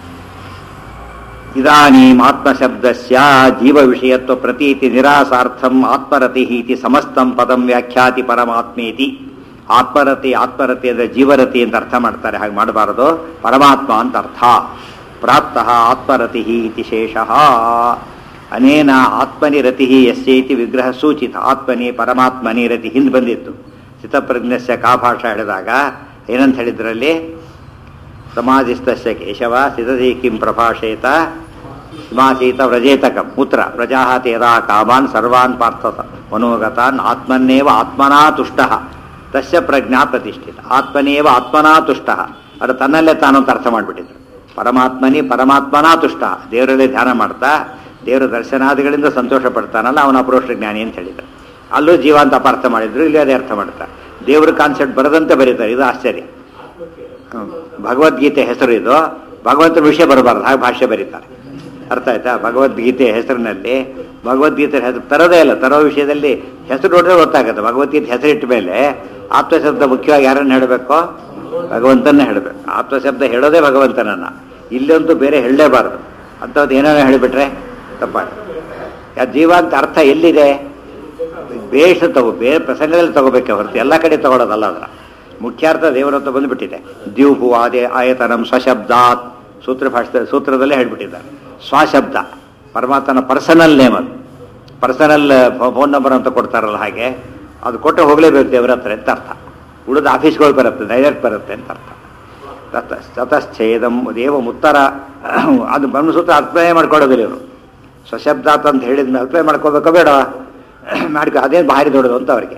ಇದಾನೀಂ ಆತ್ಮಶಬ್ದಸ್ಯ ಜೀವ ವಿಷಯತ್ವ ಪ್ರತೀತಿ ನಿರಾಸಾರ್ಥಂ ಆತ್ಮರತಿ ಇತಿ ಸಮಸ್ತಂ ಪದಂ ವ್ಯಾಖ್ಯಾತಿ ಪರಮಾತ್ಮೇತಿ ಆತ್ಮರತಿ ಆತ್ಮರತಿ ಅಂದರೆ ಜೀವರತಿ ಅಂತ ಅರ್ಥ ಮಾಡ್ತಾರೆ ಹಾಗೆ ಮಾಡಬಾರದು ಪರಮಾತ್ಮ ಅಂತ ಅರ್ಥ ಪ್ರಾಪ್ತಃ ಆತ್ಮರತಿ ಇತಿ ಶೇಷಃ ಅನೇನ ಆತ್ಮನಿ ರತಿ ಯಸ್ಯೈತಿ ವಿಗ್ರಹ ಸೂಚಿತ ಆತ್ಮನಿ ಪರಮಾತ್ಮನಿ ರತಿ ಹಿಂದೆ ಬಂದಿತ್ತು ಚಿತ್ತಪ್ರಜ್ಞಸ್ಯ ಕಾ ಭಾಷಾ ಹೇಳಿದಾಗ ಏನಂತ ಹೇಳಿದ್ರಲ್ಲಿ ಸಮಾಧಿಸ್ತಸ್ಯ ಕೇಶವ ಸಿದಧಿ ಕಿಂ ಪ್ರಭಾಷೇತ ಹಿಮಾಸೀತ ವ್ರಜೇತಕಂ ಮುತ್ರ ಪ್ರಜಾಹ ತೇರಾ ಕಾಮಾನ್ ಸರ್ವಾನ್ ಪಾರ್ಥತ ಮನೋಗತಾನ್ ಆತ್ಮನ್ನೇವ ಆತ್ಮನಾ ತುಷ್ಟ ತಸ್ಯ ಪ್ರಜ್ಞಾ ಪ್ರತಿಷ್ಠಿತ ಆತ್ಮನೇವ ಆತ್ಮನಾ ತುಷ್ಟ ಅದು ತನ್ನಲ್ಲೇ ತಾನು ಅಂತ ಅರ್ಥ ಮಾಡಿಬಿಟ್ಟಿದ್ರು ಪರಮಾತ್ಮನಿ ಪರಮಾತ್ಮನಾ ತುಷ್ಟ ದೇವರಲ್ಲೇ ಧ್ಯಾನ ಮಾಡ್ತಾ ದೇವರ ದರ್ಶನಾದಿಗಳಿಂದ ಸಂತೋಷ ಪಡ್ತಾನಲ್ಲ ಅವನ ಅಪರೋಷ್ಟ ಜ್ಞಾನಿ ಅಂತ ಹೇಳಿದ್ರು ಅಲ್ಲೂ ಜೀವ ಅಂತ ಅಪಾರ್ಥ ಮಾಡಿದ್ರು ಇಲ್ಲಿ ಅದೇ ಅರ್ಥ ಮಾಡ್ತಾರೆ ದೇವ್ರ ಕಾನ್ಸೆಪ್ಟ್ ಬರದಂತೆ ಬರೀತಾರೆ ಇದು ಆಶ್ಚರ್ಯ ಹ್ಮ್. ಭಗವದ್ಗೀತೆ ಹೆಸರು ಇದು ಭಗವಂತನ ವಿಷಯ ಬರಬಾರ್ದು ಹಾಗೆ ಭಾಷೆ ಬರೀತಾರೆ ಅರ್ಥ ಆಯ್ತಾ ಭಗವದ್ಗೀತೆ ಹೆಸರಿನಲ್ಲಿ ಭಗವದ್ಗೀತೆ ಹೆಸರು ತರೋದೇ ಇಲ್ಲ ತರೋ ವಿಷಯದಲ್ಲಿ ಹೆಸರು ನೋಡಿದ್ರೆ ಗೊತ್ತಾಗುತ್ತೆ ಭಗವದ್ಗೀತೆ ಹೆಸರಿಟ್ಟ ಮೇಲೆ ಆತ್ಮಶಬ್ದ ಮುಖ್ಯವಾಗಿ ಯಾರನ್ನು ಹೇಳಬೇಕು ಭಗವಂತನ ಹೇಳಬೇಕು ಆತ್ಮಶಬ್ದ ಹೇಳೋದೇ ಭಗವಂತನನ್ನ ಇಲ್ಲಂತೂ ಬೇರೆ ಹೇಳಲೇಬಾರದು ಅಂಥದ್ದು ಏನೇನೋ ಹೇಳಿಬಿಟ್ರೆ ತಪ್ಪಾಗ ಯಾ ಜೀವ ಅಂತ ಅರ್ಥ ಎಲ್ಲಿದೆ ಬೇಷ ತಗೋ ಬೇರೆ ಪ್ರಸಂಗದಲ್ಲಿ ತಗೋಬೇಕೆ ಹೊರತು ಎಲ್ಲ ಕಡೆ ತಗೊಳ್ಳೋದಲ್ಲ ಅದರ ಮುಖ್ಯಾರ್ಥ ದೇವರತ್ತ ಬಂದುಬಿಟ್ಟಿದೆ ದ್ಯೂಪು ಆದೇ ಆಯತನಂ ಸ್ವಶಬ್ದಾತ್ ಸೂತ್ರ ಭಾಷೆ ಸೂತ್ರದಲ್ಲೇ ಹೇಳ್ಬಿಟ್ಟಿದ್ದಾರೆ ಸ್ವಶಬ್ದ ಪರಮಾತ್ಮನ ಪರ್ಸನಲ್ ನೇಮ್ ಅದು ಪರ್ಸನಲ್ ಫೋನ್ ನಂಬರ್ ಅಂತ ಕೊಡ್ತಾರಲ್ಲ ಹಾಗೆ ಅದು ಕೊಟ್ಟು ಹೋಗಲೇಬೇಕು ದೇವರ ಹತ್ರ ಅಂತ ಅರ್ಥ ಉಳಿದ ಆಫೀಸ್ಗಳು ಬರುತ್ತೆ ಡೈರೆಕ್ಟ್ ಬರುತ್ತೆ ಅಂತ ಅರ್ಥ ತತ ತತಶ್ಚೇದಂ ದೇವ ಮುತ್ತರ ಅದು ಬ್ರಹ್ಮಸೂತ್ರ ಅರ್ಥನೇ ಮಾಡ್ಕೊಳ್ಳೋದಿಲ್ಲ ಇವರು ಸ್ವಶಬ್ದಾತ್ ಅಂತ ಹೇಳಿದ್ಮೇಲೆ ಅರ್ಥನೇ ಮಾಡ್ಕೋಬೇಕೋ ಬೇಡ ಮಾಡ್ಕೊ ಅದೇನು ಭಾರಿ ದೊಡ್ಡದು ಅಂತ ಅವರಿಗೆ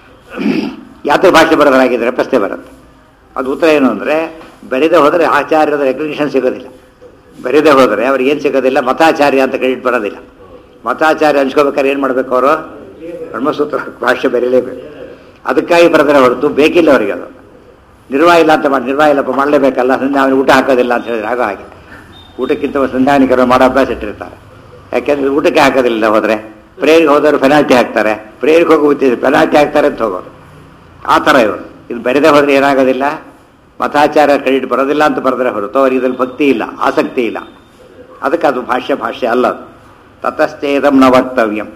ಯಾತ್ರ ಭಾಷೆ ಬರೋದಾಗಿದ್ದರೆ ಪ್ರಶ್ನೆ ಬರುತ್ತೆ ಅದು ಉತ್ತರ ಏನು ಅಂದರೆ ಬರೀದೆ ಹೋದರೆ ಆಚಾರ್ಯದ ರೆಕಗ್ನಿಷನ್ ಸಿಗೋದಿಲ್ಲ ಬರೀದೆ ಹೋದರೆ ಅವ್ರಿಗೆ ಏನು ಸಿಗೋದಿಲ್ಲ ಮತಾಚಾರ್ಯ ಅಂತ ಕ್ರೆಡಿಟ್ ಬರೋದಿಲ್ಲ ಮತಾಚಾರ್ಯ ಹಂಚ್ಕೋಬೇಕಾದ್ರೆ ಏನು ಮಾಡಬೇಕು ಅವರು ಬ್ರಹ್ಮಸೂತ್ರ ಭಾಷೆ ಬರೀಲೇಬೇಕು ಅದಕ್ಕಾಗಿ ಬರೆದರೆ ಹೊರತು ಬೇಕಿಲ್ಲ ಅವರಿಗೆ ಅದು ನಿರ್ವಾಹ ಇಲ್ಲ ಅಂತ ಮಾಡಿ ನಿರ್ವಾಹ ಇಲ್ಲಪ್ಪ ಮಾಡಲೇಬೇಕಲ್ಲ ಸಂಧ್ಯಾ ಅವನಿಗೆ ಊಟ ಹಾಕೋದಿಲ್ಲ ಅಂತ ಹೇಳಿದ್ರೆ ಆಗ ಹಾಗೆ ಊಟಕ್ಕಿಂತ ಸಂಧಾನಿಕರು ಮಾಡೋ ಅಭ್ಯಾಸ ಇಟ್ಟಿರ್ತಾರೆ ಯಾಕೆಂದ್ರೆ ಊಟಕ್ಕೆ ಹಾಕೋದಿಲ್ಲ ಹೋದರೆ ಪ್ರೇರಿಗೆ ಹೋದವರು ಪೆನಾಲ್ಟಿ ಹಾಕ್ತಾರೆ ಪ್ರೇರಿಗೆ ಹೋಗಿ ಗೊತ್ತಿದೆ ಪೆನಾಲ್ಟಿ ಹಾಕ್ತಾರೆ ಅಂತ ಹೋಗೋದು ಆ ಥರ ಇವರು ಇದು ಬರೆದೇ ಹೋದರೆ ಏನಾಗೋದಿಲ್ಲ ಮತಾಚಾರ ಕ್ರೆಡಿಟ್ ಬರೋದಿಲ್ಲ ಅಂತ ಬರೆದ್ರೆ ಹೊರತು ಅವ್ರಿಗೆ ಇದ್ರಲ್ಲಿ ಭಕ್ತಿ ಇಲ್ಲ ಆಸಕ್ತಿ ಇಲ್ಲ ಅದಕ್ಕೆ ಅದು ಭಾಷ್ಯ ಭಾಷ್ಯ ಅಲ್ಲ ಅದು ತತಶ್ಚೇದಂ ನ ವಕ್ತವ್ಯಂ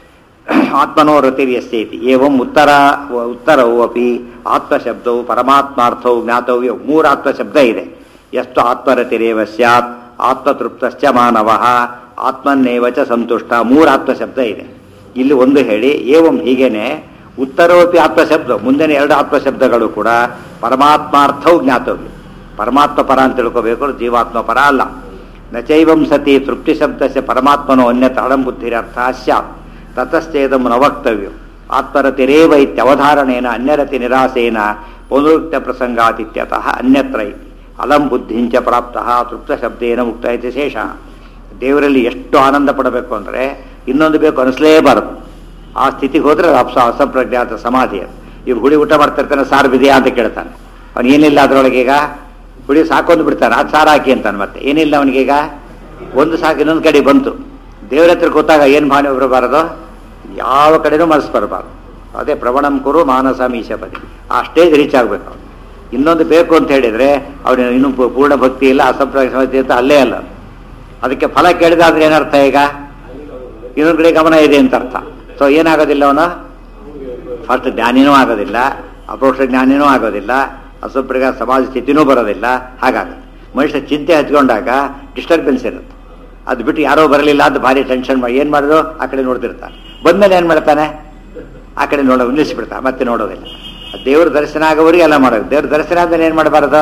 ಆತ್ಮನೋ ರತಿರ್ಯಸ್ಯೇತಿ ಏವಂ ಉತ್ತರ ಉತ್ತರವು ಅಪಿ ಆತ್ಮಶಬ್ದವು ಪರಮಾತ್ಮಾರ್ಥವು ಜ್ಞಾತವ್ಯ ಮೂರು ಆತ್ಮಶಬ್ದ ಇದೆ ಎಷ್ಟು ಆತ್ಮರತಿರೇವ ಸ್ಯಾತ್ ಆತ್ಮತೃಪ್ತಶ್ಚ ಮಾನವ ಆತ್ಮನ್ನೇವ ಚ ಸಂತುಷ್ಟ ಮೂರು ಆತ್ಮಶಬ್ದ ಇದೆ ಇಲ್ಲಿ ಒಂದು ಹೇಳಿ ಏವಂ ಹೀಗೇನೆ ಉತ್ತರೋಪಿ ಆತ್ಮಶಬ್ದ ಮುಂದಿನ ಎರಡು ಆತ್ಮಶಬ್ದಗಳು ಕೂಡ ಪರಮಾತ್ಮಾರ್ಥವು ಜ್ಞಾತವ್ಯ ಪರಮಾತ್ಮ ಪರ ಅಂತ ತಿಳ್ಕೋಬೇಕು ಜೀವಾತ್ಮ ಪರ ಅಲ್ಲ ನಚೈವಂ ಸತಿ ತೃಪ್ತಿ ಶಬ್ದಸ್ಯ ಪರಮಾತ್ಮನೋ ಅನ್ಯತ ಅಳಂ ಬುದ್ಧಿರರ್ಥ ಸ್ಯಾತ್ ತತಶ್ಚೇದಂ ನ ವಕ್ತವ್ಯ ಆತ್ಮರತಿರೇವ ಇತ್ಯವಧಾರಣೇನ ಅನ್ಯರತಿ ನಿರಾಸೇನ ಪುನರುಕ್ತ ಪ್ರಸಂಗಾತಿತ್ಯತಃ ಅನ್ಯತ್ರ ಇತಿ ಅಲಂ ಬುದ್ಧಿಂಚ ಪ್ರಾಪ್ತಃ ತೃಪ್ತ ಶಬ್ದೇನ ಮುಕ್ತ ಇತಿ ಶೇಷ ದೇವರಲ್ಲಿ ಎಷ್ಟು ಆನಂದ ಪಡಬೇಕು ಅಂದರೆ ಇನ್ನೊಂದು ಬೇಕು ಅನಿಸ್ಲೇಬಾರದು ಆ ಸ್ಥಿತಿಗೆ ಹೋದರೆ ಅದು ಅಪ್ಸ ಅಸಂಪ್ರಜ್ಞಾತ ಸಮಾಧಿ ಅದು ಇವ್ರು ಹುಳಿ ಊಟ ಮಾಡ್ತಿರ್ತಾನೆ ಸಾರು ಬಿದೆಯಾ ಅಂತ ಕೇಳ್ತಾನೆ ಅವನು ಏನಿಲ್ಲ ಅದರೊಳಗೆ ಈಗ ಹುಳಿ ಸಾಕೊಂದು ಬಿಡ್ತಾನೆ ಅದು ಸಾರು ಹಾಕಿ ಅಂತಾನೆ ಮತ್ತೆ ಏನಿಲ್ಲ ಅವನಿಗೀಗ ಒಂದು ಸಾಕು ಇನ್ನೊಂದು ಕಡೆ ಬಂತು ದೇವರ ಹತ್ರ ಕೂತಾಗ ಏನು ಭಾವನೆ ಬರಬಾರದು ಯಾವ ಕಡೆನೂ ಮನಸ್ಸು ಬರಬಾರ್ದು ಅದೇ ಪ್ರವಣಂ ಕುರು ಮಾನಸ ಮೀಶಪತಿ ಆ ಸ್ಟೇಜ್ ರೀಚ್ ಆಗಬೇಕು ಅವನು ಇನ್ನೊಂದು ಬೇಕು ಅಂತ ಹೇಳಿದರೆ ಅವನು ಇನ್ನೂ ಪೂ- ಪೂರ್ಣ ಭಕ್ತಿ ಇಲ್ಲ ಅಸಂಪ್ರದಾಯ ಸಮಸ್ಯೆ ಅಂತ ಅಲ್ಲೇ ಅಲ್ಲ ಅದಕ್ಕೆ ಫಲ ಕೇಳಿದಾದ್ರೆ ಏನರ್ಥ ಈಗ ಇನ್ನೊಂದು ಕಡೆ ಗಮನ ಇದೆ ಅಂತ ಅರ್ಥ ಸೊ ಏನಾಗೋದಿಲ್ಲ ಅವನು ಫಸ್ಟ್ ಜ್ಞಾನಿನೂ ಆಗೋದಿಲ್ಲ ಅಪರೋಕ್ಷ ಜ್ಞಾನಿನೂ ಆಗೋದಿಲ್ಲ ಅಸಂಪ್ರದಾಯ ಸಮಾಜ ಸ್ಥಿತಿನೂ ಬರೋದಿಲ್ಲ ಹಾಗಾಗುತ್ತೆ ಮನುಷ್ಯ ಚಿಂತೆ ಹಚ್ಕೊಂಡಾಗ ಡಿಸ್ಟರ್ಬೆನ್ಸ್ ಇರುತ್ತೆ ಅದು ಬಿಟ್ಟು ಯಾರೋ ಬರಲಿಲ್ಲ ಅಂತ ಭಾರಿ ಟೆನ್ಷನ್ ಮಾಡಿ ಏನು ಮಾಡಿದ್ರು ಆ ಕಡೆ ನೋಡ್ತಿರ್ತಾನೆ ಬಂದ್ಮೇಲೆ ಏನು ಮಾಡ್ತಾನೆ ಆ ಕಡೆ ನೋಡೋ ನಿಲ್ಲಿಸ್ಬಿಡ್ತಾನೆ ಮತ್ತೆ ನೋಡೋದಿಲ್ಲ ದೇವ್ರ ದರ್ಶನ ಆಗೋವರೆಗೆ ಎಲ್ಲ ಮಾಡೋದು ದೇವ್ರ ದರ್ಶನ ಆದ್ಮೇಲೆ ಏನು ಮಾಡಬಾರ್ದು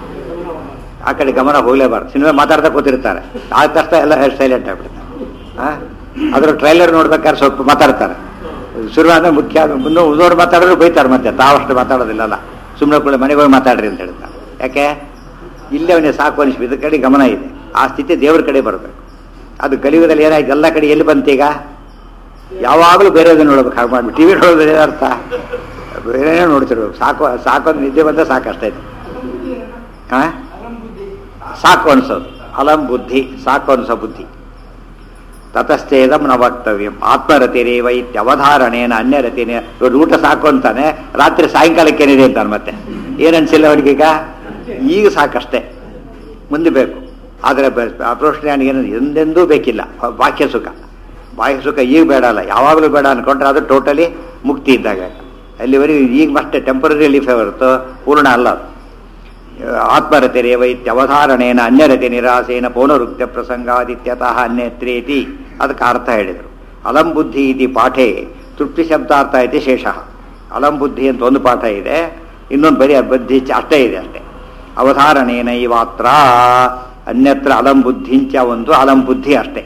ಆ ಕಡೆ ಗಮನ ಹೋಗಲೇಬಾರ್ದು ಸಿನಿಮಾ ಮಾತಾಡ್ತಾ ಕೂತಿರ್ತಾರೆ ಆ ತಕ್ಷಣ ಎಲ್ಲ ಸೈಲೆಂಟ್ ಆಗ್ಬಿಡ್ತಾರೆ ಆ? ಅದ್ರ ಟ್ರೈಲರ್ ನೋಡ್ಬೇಕಾದ್ರೆ ಸ್ವಲ್ಪ ಮಾತಾಡ್ತಾರೆ ಶುರುವಾದ ಮುಖ್ಯ ಮುಂದೆ ಉಳಿದವ್ರು ಮಾತಾಡಿದ್ರು ಬೈತಾರೆ ಮತ್ತೆ ತಾವಷ್ಟು ಮಾತಾಡೋದಿಲ್ಲಲ್ಲ ಸುಮ್ಮನೆ ಕೂಡ ಮನೆಗೆ ಹೋಗಿ ಮಾತಾಡ್ರಿ ಅಂತ ಹೇಳ್ತಾರೆ ಯಾಕೆ ಇಲ್ಲೇ ಅವನಿಗೆ ಸಾಕು ಅನಿಸ್ಬೇಕು ಇದ್ರ ಕಡೆ ಗಮನ ಇದೆ ಆ ಸ್ಥಿತಿ ದೇವ್ರ ಕಡೆ ಬರಬೇಕು ಅದು ಕಲಿಯುಗದಲ್ಲಿ ಏನಾಯ್ತು ಎಲ್ಲ ಕಡೆ ಎಲ್ಲಿ ಬಂತೀಗ ಯಾವಾಗಲೂ ಬೇರೆದನ್ನ ನೋಡ್ಬೇಕು ಹಾಗೆ ಮಾಡ್ಬಿಟ್ಟು ಟಿ ವಿ ನೋಡೋದು ಏನರ್ಥ ಬೇರೆ ನೋಡ್ತಿರ್ಬೇಕು ಸಾಕು ಸಾಕು ಅಂದ್ರೆ ನಿದ್ದೆ ಬಂದರೆ ಸಾಕು ಅಷ್ಟೇ ಹಾಂ ಸಾಕು ಅನ್ಸೋದು ಅಲಂ ಬುದ್ಧಿ ಸಾಕು ಅನ್ಸೋ ಬುದ್ಧಿ ತತಶ್ಚೇದಂ ನ ವಕ್ತವ್ಯಂ ಆತ್ಮರತಿರೇವ ಇತ್ಯವಧಾರಣೇನ ಅನ್ಯರತಿನೇ ಇವ್ರು ಊಟ ಸಾಕು ಅಂತಾನೆ ರಾತ್ರಿ ಸಾಯಂಕಾಲಕ್ಕೆ ಏನಿದೆ ಅಂತಾನೆ ಮತ್ತೆ ಏನು ಅನ್ಸಿಲ್ಲ ಅವನಿಗೀಗ ಈಗ ಸಾಕಷ್ಟೇ ಮುಂದೆ ಬೇಕು ಆದರೆ ಅಪ್ರೋಷಣೆ ಏನು ಎಂದೆಂದೂ ಬೇಕಿಲ್ಲ ಬಾಹ್ಯ ಸುಖ ಬಾಹ್ಯ ಸುಖ ಈಗ ಬೇಡ ಅಲ್ಲ ಯಾವಾಗಲೂ ಬೇಡ ಅನ್ಕೊಂಡ್ರೆ ಅದು ಟೋಟಲಿ ಮುಕ್ತಿ ಇದ್ದಾಗ ಅಲ್ಲಿವರೆಗೂ ಈಗ ಮತ್ತೆ ಟೆಂಪರರಿ ರಿಲೀಫೇ ಹೊರತು ಪೂರ್ಣ ಅಲ್ಲ ಅದು ಆತ್ಮರತಿರೇವ ಇತ್ಯವಧಾರಣೇನ ಅನ್ಯರತಿ ನಿರಾಸೇನ ಪೌನರುಕ್ತ ಪ್ರಸಂಗಾದಿತ್ಯತಃ ಅನ್ಯತ್ರೇತಿ ಅದಕ್ಕೆ ಅರ್ಥ ಹೇಳಿದರು ಅಲಂ ಬುದ್ಧಿ ಇತಿ ಪಾಠೆ ತೃಪ್ತಿ ಶಬ್ದಾರ್ಥ ಐತಿ ಶೇಷ ಅಲಂ ಬುದ್ಧಿ ಅಂತ ಒಂದು ಪಾಠ ಇದೆ ಇನ್ನೊಂದು ಬರೀ ಬುದ್ಧಿ ಚ- ಅಷ್ಟೇ ಇದೆ ಅಷ್ಟೇ ಅವಧಾರಣೇನ ಇವಾತ್ರ ಅನ್ಯತ್ರ ಅಲಂ ಬುದ್ಧಿಂಚ ಒಂದು ಅಲಂ ಬುದ್ಧಿ ಅಷ್ಟೇ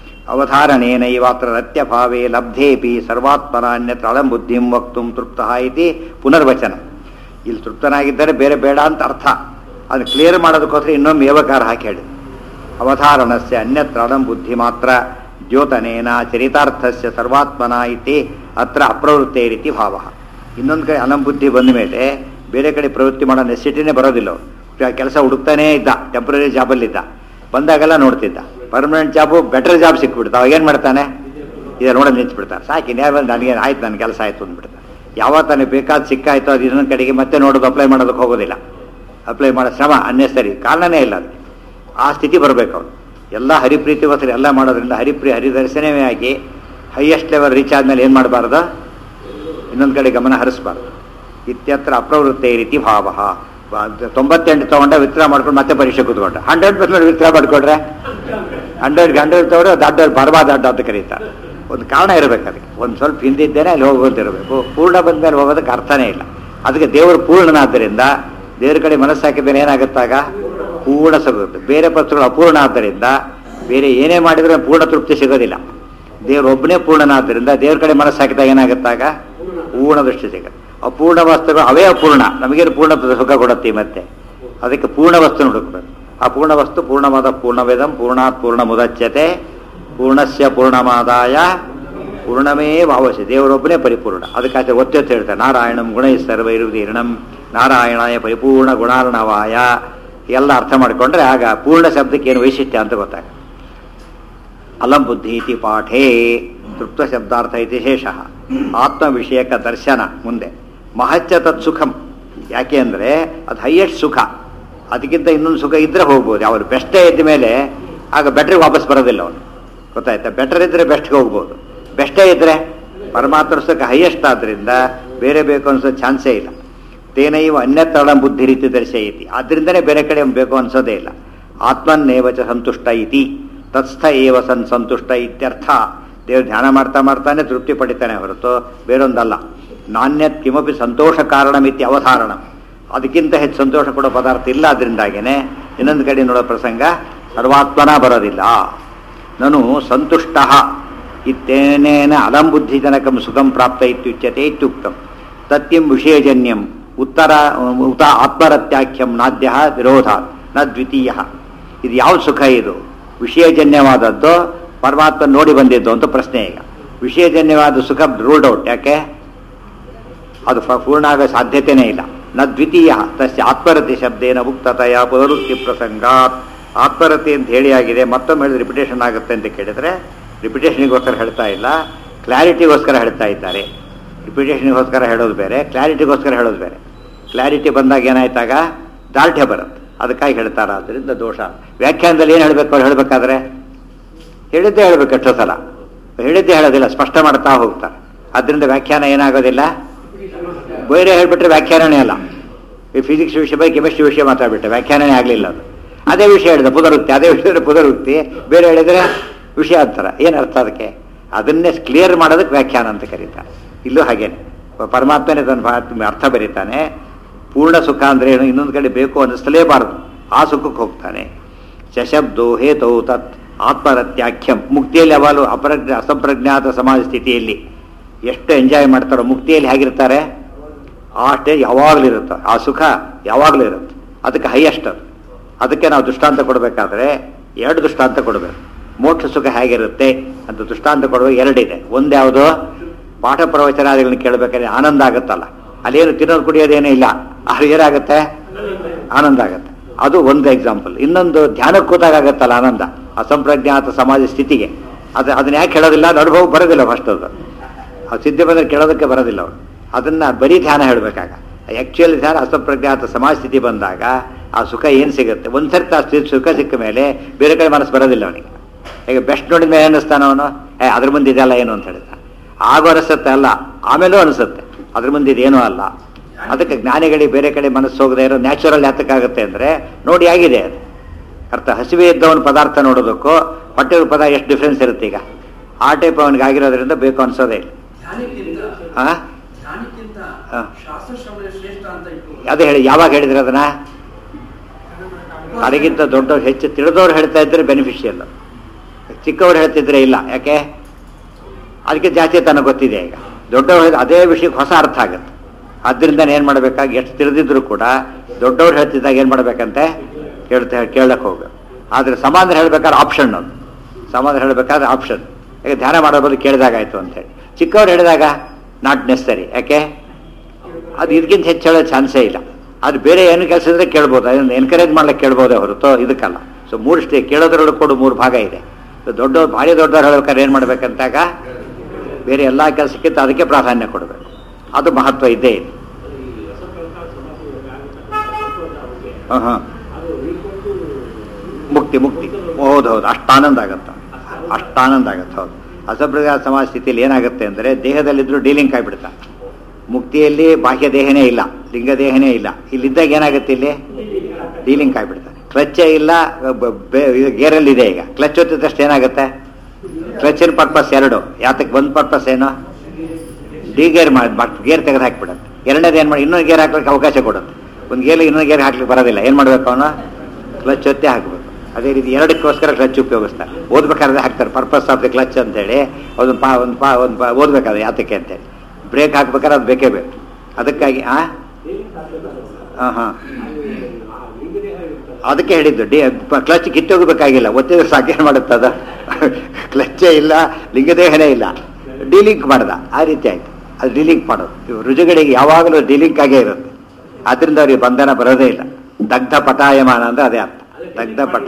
ಅವಧಾರಣೇನ ಇವಾತ್ರ ರತ್ಯಭಾವೇ ಲಬ್ಧೇಪಿ ಸರ್ವಾತ್ಮನ ಅನ್ಯತ್ರ ಅಲಂ ಬುದ್ಧಿಂ ವಕ್ತುಂ ತೃಪ್ತ ಇತಿ ಪುನರ್ವಚನ ಇಲ್ಲಿ ತೃಪ್ತನಾಗಿದ್ದರೆ ಬೇರೆ ಬೇಡ ಅಂತ ಅರ್ಥ ಅದನ್ನು ಕ್ಲಿಯರ್ ಮಾಡೋದಕ್ಕೋಸ್ಕರ ಇನ್ನೊಮ್ಮೆ ಏವಕಾರ ಹಾಕಿ ಹೇಳಿ ಅವಧಾರಣಸ್ಯ ಅನ್ಯತ್ರ ಅಲಂ ಬುದ್ಧಿ ಮಾತ್ರ ದ್ಯೋತನೇನ ಚರಿತಾರ್ಥಸ್ಯ ಸರ್ವಾತ್ಮನ ಇತಿ ಅತ್ರ ಅಪ್ರವೃತ್ತೇ ರೀತಿ ಭಾವ ಇನ್ನೊಂದು ಕಡೆ ಅಲಂ ಬುದ್ಧಿ ಬಂದ ಮೇಲೆ ಬೇರೆ ಕಡೆ ಪ್ರವೃತ್ತಿ ಮಾಡೋ ನೆಸಿಟಿನೇ ಬರೋದಿಲ್ಲ ಅವ್ನು ಕೆಲಸ ಹುಡುಕ್ತಾನೇ ಇದ್ದ ಟೆಂಪ್ರರಿ ಜಾಬಲ್ಲಿದ್ದ ಬಂದಾಗೆಲ್ಲ ನೋಡ್ತಿದ್ದ ಪರ್ಮನೆಂಟ್ ಜಾಬು ಬೆಟರ್ ಜಾಬ್ ಸಿಕ್ಬಿಡ್ತಾ ಅವಾಗ ಏನು ಮಾಡ್ತಾನೆ ಇದು ನೋಡೋದು ನಿಂತ್ಬಿಡ್ತಾರೆ ಸಾಕು ಇನ್ಯಾರು ಬಂದು ನನಗೆ ಆಯ್ತು ನನ್ನ ಕೆಲಸ ಆಯ್ತು ಅಂದ್ಬಿಡ್ತಾರೆ ಯಾವಾಗ ತಾನೇ ಬೇಕಾದ ಸಿಕ್ಕಾಯ್ತು ಅದು ಇನ್ನೊಂದು ಕಡೆಗೆ ಮತ್ತೆ ನೋಡೋದು ಅಪ್ಲೈ ಮಾಡೋದಕ್ಕೆ ಹೋಗೋದಿಲ್ಲ ಅಪ್ಲೈ ಮಾಡೋ ಶ್ರಮ ಅನ್ನೆಸರಿ ಕಾರಣನೇ ಇಲ್ಲ ಅದಕ್ಕೆ ಆ ಸ್ಥಿತಿ ಬರಬೇಕು ಅವನು ಎಲ್ಲ ಹರಿಪ್ರೀತಿಗೋಸ್ಕರ ಎಲ್ಲ ಮಾಡೋದ್ರಿಂದ ಹರಿಪ್ರಿಯ ಹರಿದರ್ಶನವೇ ಆಗಿ ಹೈಯೆಸ್ಟ್ ಲೆವೆಲ್ ರೀಚ್ ಆದ್ಮೇಲೆ ಏನು ಮಾಡಬಾರ್ದು ಇನ್ನೊಂದು ಕಡೆ ಗಮನ ಹರಿಸಬಾರ್ದು ಇತ್ಯತ್ರ ಅಪ್ರವೃತ್ತ ಈ ರೀತಿ ಭಾವ ತೊಂಬತ್ತೆಂಟು ತಗೊಂಡ ವಿತ್ಡ್ರಾ ಮಾಡ್ಕೊಂಡು ಮತ್ತೆ ಪರೀಕ್ಷೆ ಕೂತ್ಕೊಂಡ ಹಂಡ್ರೆಡ್ ಪರ್ಸೆಂಟ್ ವಿತ್ಡ್ರಾ ಮಾಡ್ಕೊಂಡ್ರೆ ಹಂಡ್ರೆಡ್ ಹಂಡ್ರೆಡ್ ತಗೊಂಡ್ರೆ ಅದು ಅಡ್ಡ ಬರಬಾದ ಅಡ್ಡ ಅಂತ ಕರೀತಾರೆ ಒಂದು ಕಾರಣ ಇರಬೇಕು ಅದಕ್ಕೆ ಒಂದು ಸ್ವಲ್ಪ ಹಿಂದಿದ್ದೇನೆ ಅಲ್ಲಿ ಹೋಗೋದಿರಬೇಕು ಪೂರ್ಣ ಬಂದ ಮೇಲೆ ಹೋಗೋದಕ್ಕೆ ಅರ್ಥನೇ ಇಲ್ಲ ಅದಕ್ಕೆ ದೇವರು ಪೂರ್ಣನಾದ್ದರಿಂದ ದೇವ್ರ ಕಡೆ ಮನಸ್ಸು ಹಾಕಿದ್ರೆ ಏನಾಗುತ್ತಾಗ ಪೂರ್ಣ ಸಿಗುತ್ತೆ ಬೇರೆ ಪತ್ರಗಳು ಅಪೂರ್ಣ ಆದ್ದರಿಂದ ಬೇರೆ ಏನೇ ಮಾಡಿದ್ರೆ ಪೂರ್ಣ ತೃಪ್ತಿ ಸಿಗೋದಿಲ್ಲ ದೇವರೊಬ್ಬನೇ ಪೂರ್ಣನಾದ್ದರಿಂದ ದೇವ್ರ ಕಡೆ ಮನಸ್ಸು ಹಾಕಿದಾಗ ಏನಾಗುತ್ತಾಗ ಪೂರ್ಣ ದೃಷ್ಟಿ ಸಿಗುತ್ತೆ ಅಪೂರ್ಣ ವಸ್ತುಗಳು ಅವೇ ಅಪೂರ್ಣ ನಮಗೇನು ಪೂರ್ಣ ಸುಖ ಕೊಡುತ್ತೆ ಮತ್ತೆ ಅದಕ್ಕೆ ಪೂರ್ಣ ವಸ್ತು ಹುಡುಕಬೇಕು ಆ ಪೂರ್ಣ ವಸ್ತು ಪೂರ್ಣವಾದ ಪೂರ್ಣವೇದಂ ಪೂರ್ಣಾತ್ ಪೂರ್ಣ ಮುದಚ್ಯತೆ ಪೂರ್ಣಸ್ಯ ಪೂರ್ಣಮಾದಾಯ ಪೂರ್ಣಮೇ ಭಾವಸಿ ದೇವರೊಬ್ಬನೇ ಪರಿಪೂರ್ಣ ಅದಕ್ಕೆ ಆಚೆ ಒತ್ತೆತ್ತು ಹೇಳ್ತಾರೆ ನಾರಾಯಣಂ ಗುಣೈ ಸರ್ವೈರುದೀರ್ಣಂ ನಾರಾಯಣಾಯ ಪರಿಪೂರ್ಣ ಗುಣಾರ್ಣವಾಯ ಎಲ್ಲ ಅರ್ಥ ಮಾಡಿಕೊಂಡ್ರೆ ಆಗ ಪೂರ್ಣ ಶಬ್ದಕ್ಕೆ ಏನು ವೈಶಿಷ್ಟ್ಯ ಅಂತ ಗೊತ್ತಾಗ ಅಲಂ ಬುದ್ಧಿ ಇತಿ ಪಾಠೇ ತೃಪ್ತ ಶಬ್ದಾರ್ಥ ಇತಿ ಶೇಷ ಆತ್ಮ ವಿಷಯಕ ದರ್ಶನ ಮುಂದೆ ಮಹಚ್ಚ ತತ್ ಸುಖಂ ಯಾಕೆ ಅಂದರೆ ಅದು ಹೈಯೆಸ್ಟ್ ಸುಖ ಅದಕ್ಕಿಂತ ಇನ್ನೊಂದು ಸುಖ ಇದ್ರೆ ಹೋಗ್ಬೋದು ಅವ್ರು ಬೆಸ್ಟೇ ಇದ್ದ ಮೇಲೆ ಆಗ ಬೆಟ್ರಿಗೆ ವಾಪಸ್ ಬರೋದಿಲ್ಲ ಅವನು ಗೊತ್ತಾಯ್ತಾ ಬೆಟರ್ ಇದ್ರೆ ಬೆಸ್ಟ್ಗೆ ಹೋಗ್ಬೋದು ಬೆಸ್ಟೇ ಇದ್ರೆ ಪರಮಾತ್ಮ ಸುಖ ಹೈಯೆಸ್ಟ್ ಆದ್ರಿಂದ ಬೇರೆ ಬೇಕು ಅನ್ಸೋ ಚಾನ್ಸೇ ಇಲ್ಲ ತೇನೈವ ಅನ್ಯತಳ ಬುದ್ಧಿ ರೀತಿ ದರ್ಶಯತಿ ಆದ್ರಿಂದನೇ ಬೇರೆ ಕಡೆ ಬೇಕು ಅನ್ಸೋದೇ ಇಲ್ಲ ಆತ್ಮನ್ನೇವಚ ಸಂತುಷ್ಟ ಇತಿ ತತ್ಸ್ಥ ಏವ ಸನ್ ಸಂತುಷ್ಟ ಇತ್ಯರ್ಥ ದೇವ್ರು ಧ್ಯಾನ ಮಾಡ್ತಾ ಮಾಡ್ತಾನೆ ತೃಪ್ತಿ ಪಡಿತಾನೆ ಹೊರತು ಬೇರೊಂದಲ್ಲ ನಾಣ್ಯತ್ ಕಿಮಪಿ ಸಂತೋಷ ಕಾರಣಮಿತಿ ಅವಧಾರಣ ಅದಕ್ಕಿಂತ ಹೆಚ್ಚು ಸಂತೋಷ ಕೊಡೋ ಪದಾರ್ಥ ಇಲ್ಲ ಅದರಿಂದಾಗೇನೆ ಇನ್ನೊಂದು ಕಡೆ ನೋಡೋ ಪ್ರಸಂಗ ಸರ್ವಾತ್ಮನ ಬರೋದಿಲ್ಲ ನಾನು ಸಂತುಷ್ಟ ಇತ್ತೇನೇನ ಅಲಂ ಬುದ್ಧಿಜನಕಂ ಸುಖಂ ಪ್ರಾಪ್ತ ಇತ್ಯುಚ್ಯತೆ ಇತ್ಯುಕ್ತಂ ತತ್ಯಂ ವಿಷಯಜನ್ಯಂ ಉತ್ತರ ಉತ ಆತ್ಮರತ್ಯಾಖ್ಯಂ ನಾದ್ಯ ವಿರೋಧ ನ ದ್ವಿತೀಯ ಇದು ಯಾವ ಸುಖ ಇದು ವಿಷಯಜನ್ಯವಾದದ್ದು ಪರಮಾತ್ಮ ನೋಡಿ ಬಂದಿದ್ದು ಅಂತ ಪ್ರಶ್ನೆ ಈಗ ವಿಷಯಜನ್ಯವಾದ ಸುಖ ರೂಲ್ಡ್ ಔಟ್ ಯಾಕೆ ಅದು ಫ- ಪೂರ್ಣ ಆಗೋ ಸಾಧ್ಯತೆಯೇ ಇಲ್ಲ ನ ದ್ವಿತೀಯ ತಸ್ಯ ಆತ್ಮರತಿ ಶಬ್ದೇನ ಮುಕ್ತತೆಯ ಪುನರುಕ್ತಿ ಪ್ರಸಂಗಾತ್ ಆತ್ಮರತಿ ಅಂತ ಹೇಳಿ ಆಗಿದೆ ಮತ್ತೊಮ್ಮೆ ಹೇಳಿದ್ರೆ ರಿಪಿಟೇಷನ್ ಆಗುತ್ತೆ ಅಂತ ಕೇಳಿದ್ರೆ ರಿಪಿಟೇಷನ್ಗೋಸ್ಕರ ಹೇಳ್ತಾ ಇಲ್ಲ ಕ್ಲಾರಿಟಿಗೋಸ್ಕರ ಹೇಳ್ತಾ ಇದ್ದಾರೆ ರಿಪಿಟೇಷನ್ಗೋಸ್ಕರ ಹೇಳೋದು ಬೇರೆ ಕ್ಲಾರಿಟಿಗೋಸ್ಕರ ಹೇಳೋದು ಬೇರೆ ಕ್ಲಾರಿಟಿ ಬಂದಾಗ ಏನಾಯ್ತಾಗ ದಾರ್ಢ್ಯ ಬರುತ್ತೆ ಅದಕ್ಕಾಗಿ ಹೇಳ್ತಾರ ಅದರಿಂದ ದೋಷ ವ್ಯಾಖ್ಯಾನದಲ್ಲಿ ಏನು ಹೇಳಬೇಕು ಅವ್ರು ಹೇಳಬೇಕಾದ್ರೆ ಹೇಳಿದ್ದೇ ಹೇಳ್ಬೇಕು ಎಷ್ಟೋ ಸಲ ಹೇಳಿದ್ದೇ ಹೇಳೋದಿಲ್ಲ ಸ್ಪಷ್ಟ ಮಾಡ್ತಾ ಹೋಗ್ತಾರೆ ಅದರಿಂದ ವ್ಯಾಖ್ಯಾನ ಏನಾಗೋದಿಲ್ಲ ಬೇರೆ ಹೇಳ್ಬಿಟ್ರೆ ವ್ಯಾಖ್ಯಾನನೇ ಅಲ್ಲ ಈ ಫಿಸಿಕ್ಸ್ ವಿಷಯ ಬಗ್ಗೆ ಕೆಮಿಸ್ಟ್ರಿ ವಿಷಯ ಮಾತಾಡ್ಬಿಟ್ಟೆ ವ್ಯಾಖ್ಯಾನನೇ ಆಗಲಿಲ್ಲ ಅದು ಅದೇ ವಿಷಯ ಹೇಳಿದ ಪುನರುಕ್ತಿ ಅದೇ ವಿಷಯ ಪುನರುಕ್ತಿ ಬೇರೆ ಹೇಳಿದ್ರೆ ವಿಷಯ ಅಂತಾರ ಏನು ಅರ್ಥ ಅದಕ್ಕೆ ಅದನ್ನೇ ಕ್ಲಿಯರ್ ಮಾಡೋದಕ್ಕೆ ವ್ಯಾಖ್ಯಾನ ಅಂತ ಕರೀತಾರೆ ಇಲ್ಲೂ ಹಾಗೇನೆ ಪರಮಾತ್ಮನೇ ತನ್ನ ಮಹಾತ್ಮೆ ಅರ್ಥ ಬರೀತಾನೆ ಪೂರ್ಣ ಸುಖ ಅಂದ್ರೆ ಏನು ಇನ್ನೊಂದು ಕಡೆ ಬೇಕು ಅನ್ನಿಸಲೇಬಾರದು ಆ ಸುಖಕ್ಕೆ ಹೋಗ್ತಾನೆ ಶಶಬ್ದೋ ಹೇತೌ ತತ್ ಆತ್ಮರತ್ಯಾಖ್ಯಂ ಮುಕ್ತಿಯಲ್ಲಿ ಯಾವಾಗಲೂ ಅಪ್ರಜ್ಞ ಅಸಂಪ್ರಜ್ಞಾತ ಸಮಾಜ ಸ್ಥಿತಿಯಲ್ಲಿ ಎಷ್ಟು ಎಂಜಾಯ್ ಮಾಡ್ತಾರೋ ಮುಕ್ತಿಯಲ್ಲಿ ಹೇಗಿರ್ತಾರೆ ಆ ಸ್ಟೇಜ್ ಯಾವಾಗಲೂ ಇರುತ್ತೆ ಆ ಸುಖ ಯಾವಾಗಲೂ ಇರುತ್ತೆ ಅದಕ್ಕೆ ಹೈಯೆಸ್ಟ್ ಅದು ಅದಕ್ಕೆ ನಾವು ದೃಷ್ಟಾಂತ ಕೊಡಬೇಕಾದ್ರೆ ಎರಡು ದೃಷ್ಟಾಂತ ಕೊಡಬೇಕು ಮೋಕ್ಷ ಸುಖ ಹೇಗಿರುತ್ತೆ ಅಂತ ದೃಷ್ಟಾಂತ ಕೊಡುವ ಎರಡಿದೆ ಒಂದ್ಯಾವುದು ಪಾಠ ಪ್ರವಚನಾದಿಗಳನ್ನ ಕೇಳಬೇಕಾದ್ರೆ ಆನಂದ ಆಗುತ್ತಲ್ಲ ಅಲ್ಲೇನು ತಿನ್ನೋದು ಕುಡಿಯೋದೇನೂ ಇಲ್ಲ ಅದು ಏನಾಗುತ್ತೆ ಆನಂದ ಆಗುತ್ತೆ ಅದು ಒಂದು ಎಕ್ಸಾಂಪಲ್ ಇನ್ನೊಂದು ಧ್ಯಾನಕ್ಕೆ ಕೂತಾಗ ಆಗತ್ತಲ್ಲ ಆನಂದ ಅಸಂಪ್ರಜ್ಞಾತ ಸಮಾಜ ಸ್ಥಿತಿಗೆ ಅದು ಅದನ್ನ ಯಾಕೆ ಹೇಳೋದಿಲ್ಲ ಅದು ಅನುಭವ ಬರೋದಿಲ್ಲ ಫಸ್ಟ್ ಅದು ಆ ಸಿದ್ಧಿ ಬಂದರೆ ಕೇಳೋದಕ್ಕೆ ಬರೋದಿಲ್ಲ ಅವನು ಅದನ್ನ ಬರೀ ಧ್ಯಾನ ಹೇಳಬೇಕಾಗ ಆ್ಯಕ್ಚುಲಿ ಧ್ಯಾನ ಅಸಂಪ್ರಜ್ಞಾತ ಸಮಾಜ ಸ್ಥಿತಿ ಬಂದಾಗ ಆ ಸುಖ ಏನು ಸಿಗುತ್ತೆ ಒಂದ್ಸರ್ತಿ ಆ ಸ್ಥಿತಿ ಸುಖ ಸಿಕ್ಕ ಮೇಲೆ ಬೇರೆ ಕಡೆ ಮನಸ್ಸು ಬರೋದಿಲ್ಲ ಅವನಿಗೆ ಈಗ ಬೆಸ್ಟ್ ನೋಡಿದ ಮೇಲೆ ಅನ್ನಿಸ್ತಾನ ಅವನು ಏ ಅದ್ರ ಮುಂದೆ ಇದೆಲ್ಲ ಏನು ಅಂತ ಹೇಳ್ತಾನೆ ಆಗೋ ಅನಿಸುತ್ತೆ ಅಲ್ಲ ಆಮೇಲೂ ಅನಿಸುತ್ತೆ ಅದ್ರ ಮುಂದೆ ಇದೇನೂ ಅಲ್ಲ ಅದಕ್ಕೆ ಜ್ಞಾನಿಗಳಿಗೆ ಬೇರೆ ಕಡೆ ಮನಸ್ಸು ಹೋಗದೆ ಇರೋ ನ್ಯಾಚುರಲ್ ಯಾತಕ್ಕಾಗುತ್ತೆ ಅಂದರೆ ನೋಡಿ ಆಗಿದೆ ಅದು ಅರ್ಥ ಹಸಿವೆ ಇದ್ದವನ ಪದಾರ್ಥ ನೋಡೋದಕ್ಕೂ ಹೊಟ್ಟೆ ಪದ ಎಷ್ಟು ಡಿಫ್ರೆನ್ಸ್ ಇರುತ್ತೆ ಈಗ ಆ ಟೈಪ್ ಅವನಿಗೆ ಆಗಿರೋದ್ರಿಂದ ಬೇಕು ಅನ್ಸೋದೇ ಇಲ್ಲ ಧ್ಯಾನಕ್ಕಿಂತ ಆ? ಧ್ಯಾನಕ್ಕಿಂತ ಹಾ. ಶಾಸ್ತ್ರ ಶ್ರವಣ ಶ್ರೇಷ್ಠ ಅಂತ ಇಟ್ಟು ಅದೇ ಹೇಳಿ ಯಾವಾಗ ಹೇಳಿದ್ರೆ ಅದನ್ನ ಅದಕ್ಕಿಂತ ದೊಡ್ಡವ್ರು ಹೆಚ್ಚು ತಿಳಿದವ್ರು ಹೇಳ್ತಾ ಇದ್ರೆ ಬೆನಿಫಿಷಿಯಲ್ ಚಿಕ್ಕವ್ರು ಹೇಳ್ತಿದ್ರೆ ಇಲ್ಲ ಯಾಕೆ ಅದಕ್ಕೆ ಜಾಸ್ತಿ ತನಗೆ ಗೊತ್ತಿದೆ ಈಗ ದೊಡ್ಡವ್ರು ಹೇಳಿದ ಅದೇ ವಿಷಯಕ್ಕೆ ಹೊಸ ಅರ್ಥ ಆಗುತ್ತೆ ಅದರಿಂದ ಏನು ಮಾಡಬೇಕಾಗಿ ಎಷ್ಟು ತಿಳಿದಿದ್ರು ಕೂಡ ದೊಡ್ಡವ್ರು ಹೇಳ್ತಿದ್ದಾಗ ಏನು ಮಾಡ್ಬೇಕಂತೆ ಕೇಳ್ತಾ ಕೇಳಕ್ಕೆ ಹೋಗ್ಬೇಕು ಆದರೆ ಸಮಾಧಾನ ಹೇಳ್ಬೇಕಾದ್ರೆ ಆಪ್ಷನ್ ಅದು ಸಮಾಧಾನ ಹೇಳ್ಬೇಕಾದ್ರೆ ಆಪ್ಷನ್ ಈಗ ಧ್ಯಾನ ಮಾಡೋ ಬದಲು ಕೇಳಿದಾಗಾಯ್ತು ಅಂತೇಳಿ ಚಿಕ್ಕವ್ರು ಹೇಳಿದಾಗ ನಾಟ್ ನೆಸರಿ ಯಾಕೆ ಅದು ಇದಕ್ಕಿಂತ ಹೆಚ್ಚು ಹೇಳೋ ಚಾನ್ಸೇ ಇಲ್ಲ ಅದು ಬೇರೆ ಏನು ಕೆಲಸ ಇದ್ರೆ ಕೇಳ್ಬೋದು ಅದನ್ನು ಎನ್ಕರೇಜ್ ಮಾಡ್ಲಿಕ್ಕೆ ಕೇಳ್ಬೋದೇ ಹೊರತು ಇದಕ್ಕಲ್ಲ ಸೊ ಮೂರು ಸ್ಟೇ ಕೇಳೋದ್ರೊಳಗೆ ಕೂಡ ಮೂರು ಭಾಗ ಇದೆ ಸೊ ದೊಡ್ಡವ್ರು ಭಾರಿ ದೊಡ್ಡವ್ರು ಹೇಳ್ಬೇಕಾದ್ರೆ ಏನು ಮಾಡ್ಬೇಕಂತಾಗ ಬೇರೆ ಎಲ್ಲ ಕೆಲಸಕ್ಕಿಂತ ಅದಕ್ಕೆ ಪ್ರಾಧಾನ್ಯ ಕೊಡಬೇಕು ಅದು ಮಹತ್ವ ಇದ್ದೇ ಇದೆ ಹಾಂ ಹಾಂ ಮುಕ್ತಿ ಮುಕ್ತಿ ಹೌದು ಹೌದು ಅಷ್ಟು ಆನಂದ ಆಗತ್ತೆ ಅಷ್ಟು ಆನಂದ ಆಗತ್ತೆ ಹೌದು ಅಸಂಪ್ರದಾಯ ಸಮಾಜ ಸ್ಥಿತಿಯಲ್ಲಿ ಏನಾಗುತ್ತೆ ಅಂದರೆ ದೇಹದಲ್ಲಿದ್ದರೂ ಡೀಲಿಂಗ್ ಆಗಿಬಿಡ್ತಾ ಮುಕ್ತಿಯಲ್ಲಿ ಬಾಹ್ಯ ದೇಹನೇ ಇಲ್ಲ ಲಿಂಗ ದೇಹನೇ ಇಲ್ಲ ಇಲ್ಲಿದ್ದಾಗ ಏನಾಗುತ್ತೆ ಇಲ್ಲಿ ಡೀಲಿಂಗ್ ಆಗಿಬಿಡ್ತಾರೆ ಕ್ಲಚ್ಚೇ ಇಲ್ಲ ಬ- ಬೆ- ಇದು ಗೇರಲ್ಲಿ ಇದೆ ಈಗ ಕ್ಲಚ್ ಒತ್ತಿದಷ್ಟು ಏನಾಗುತ್ತೆ ಕ್ಲಚ್ಚಿನ ಪರ್ಪಸ್ ಎರಡು ಯಾತಕ್ಕೆ ಒಂದು ಪರ್ಪಸ್ ಏನು ಡಿ ಗೇರ್ ಮಾಡಿ ಗೇರ್ ತೆಗೆದು ಹಾಕಿಬಿಡುತ್ತೆ ಎರಡನೇದು ಏನು ಮಾಡಿ ಇನ್ನೊಂದು ಗೇರ್ ಹಾಕ್ಲಿಕ್ಕೆ ಅವಕಾಶ ಕೊಡುತ್ತೆ ಒಂದು ಗೇರ್ಗೆ ಇನ್ನೊಂದು ಗೇರ್ ಹಾಕ್ಲಿಕ್ಕೆ ಬರೋದಿಲ್ಲ ಏನು ಮಾಡಬೇಕು ಅವನು ಕ್ಲಚ್ ಒತ್ತೇ ಹಾಕಬೇಕು ಅದೇ ರೀತಿ ಎರಡಕ್ಕೋಸ್ಕರ ಕ್ಲಚ್ ಉಪಯೋಗಿಸ್ತಾರೆ ಓದ್ಬೇಕಾದ್ರೆ ಹಾಕ್ತಾರೆ ಪರ್ಪಸ್ ಆಫ್ ದಿ ಕ್ಲಚ್ ಅಂತೇಳಿ ಒಂದು ಪಾ ಒಂದು ಪಾ ಒಂದು ಪಾ ಓದ್ಬೇಕಾದ್ರೆ ಯಾತಕ್ಕೆ ಅಂತೇಳಿ ಬ್ರೇಕ್ ಹಾಕ್ಬೇಕಾದ್ರೆ ಅದು ಬೇಕೇ ಬೇಕು ಅದಕ್ಕಾಗಿ ಆ ಹಾಂ ಹಾಂ ಅದಕ್ಕೆ ಹೇಳಿದ್ದು ಡಿ ಕ್ಲಚ್ ಕಿತ್ತೋಗಬೇಕಾಗಿಲ್ಲ ಒತ್ತಿದ್ರೆ ಸಾಕೇನು ಮಾಡುತ್ತೆ ಅದು ಕ್ಲಚ್ಚೇ ಇಲ್ಲ ಲಿಂಗದೇಹನೇ ಇಲ್ಲ ಡಿಲಿಂಕ್ ಮಾಡ್ದ ಆ ರೀತಿ ಆಯ್ತು ಅದು ಡಿಲಿಂಕ್ ಮಾಡೋದು ಇವು ರುಜುಗಳಿಗೆ ಯಾವಾಗಲೂ ಡಿಲಿಂಕ್ ಆಗೇ ಇರುತ್ತೆ ಅದರಿಂದ ಅವ್ರಿಗೆ ಬಂಧನ ಬರೋದೇ ಇಲ್ಲ ದಗ್ಧ ಪಟಾಯಮಾನ ಅಂದ್ರೆ ಅದೇ ಅರ್ಥ ದಗ್ಧ ಪಟ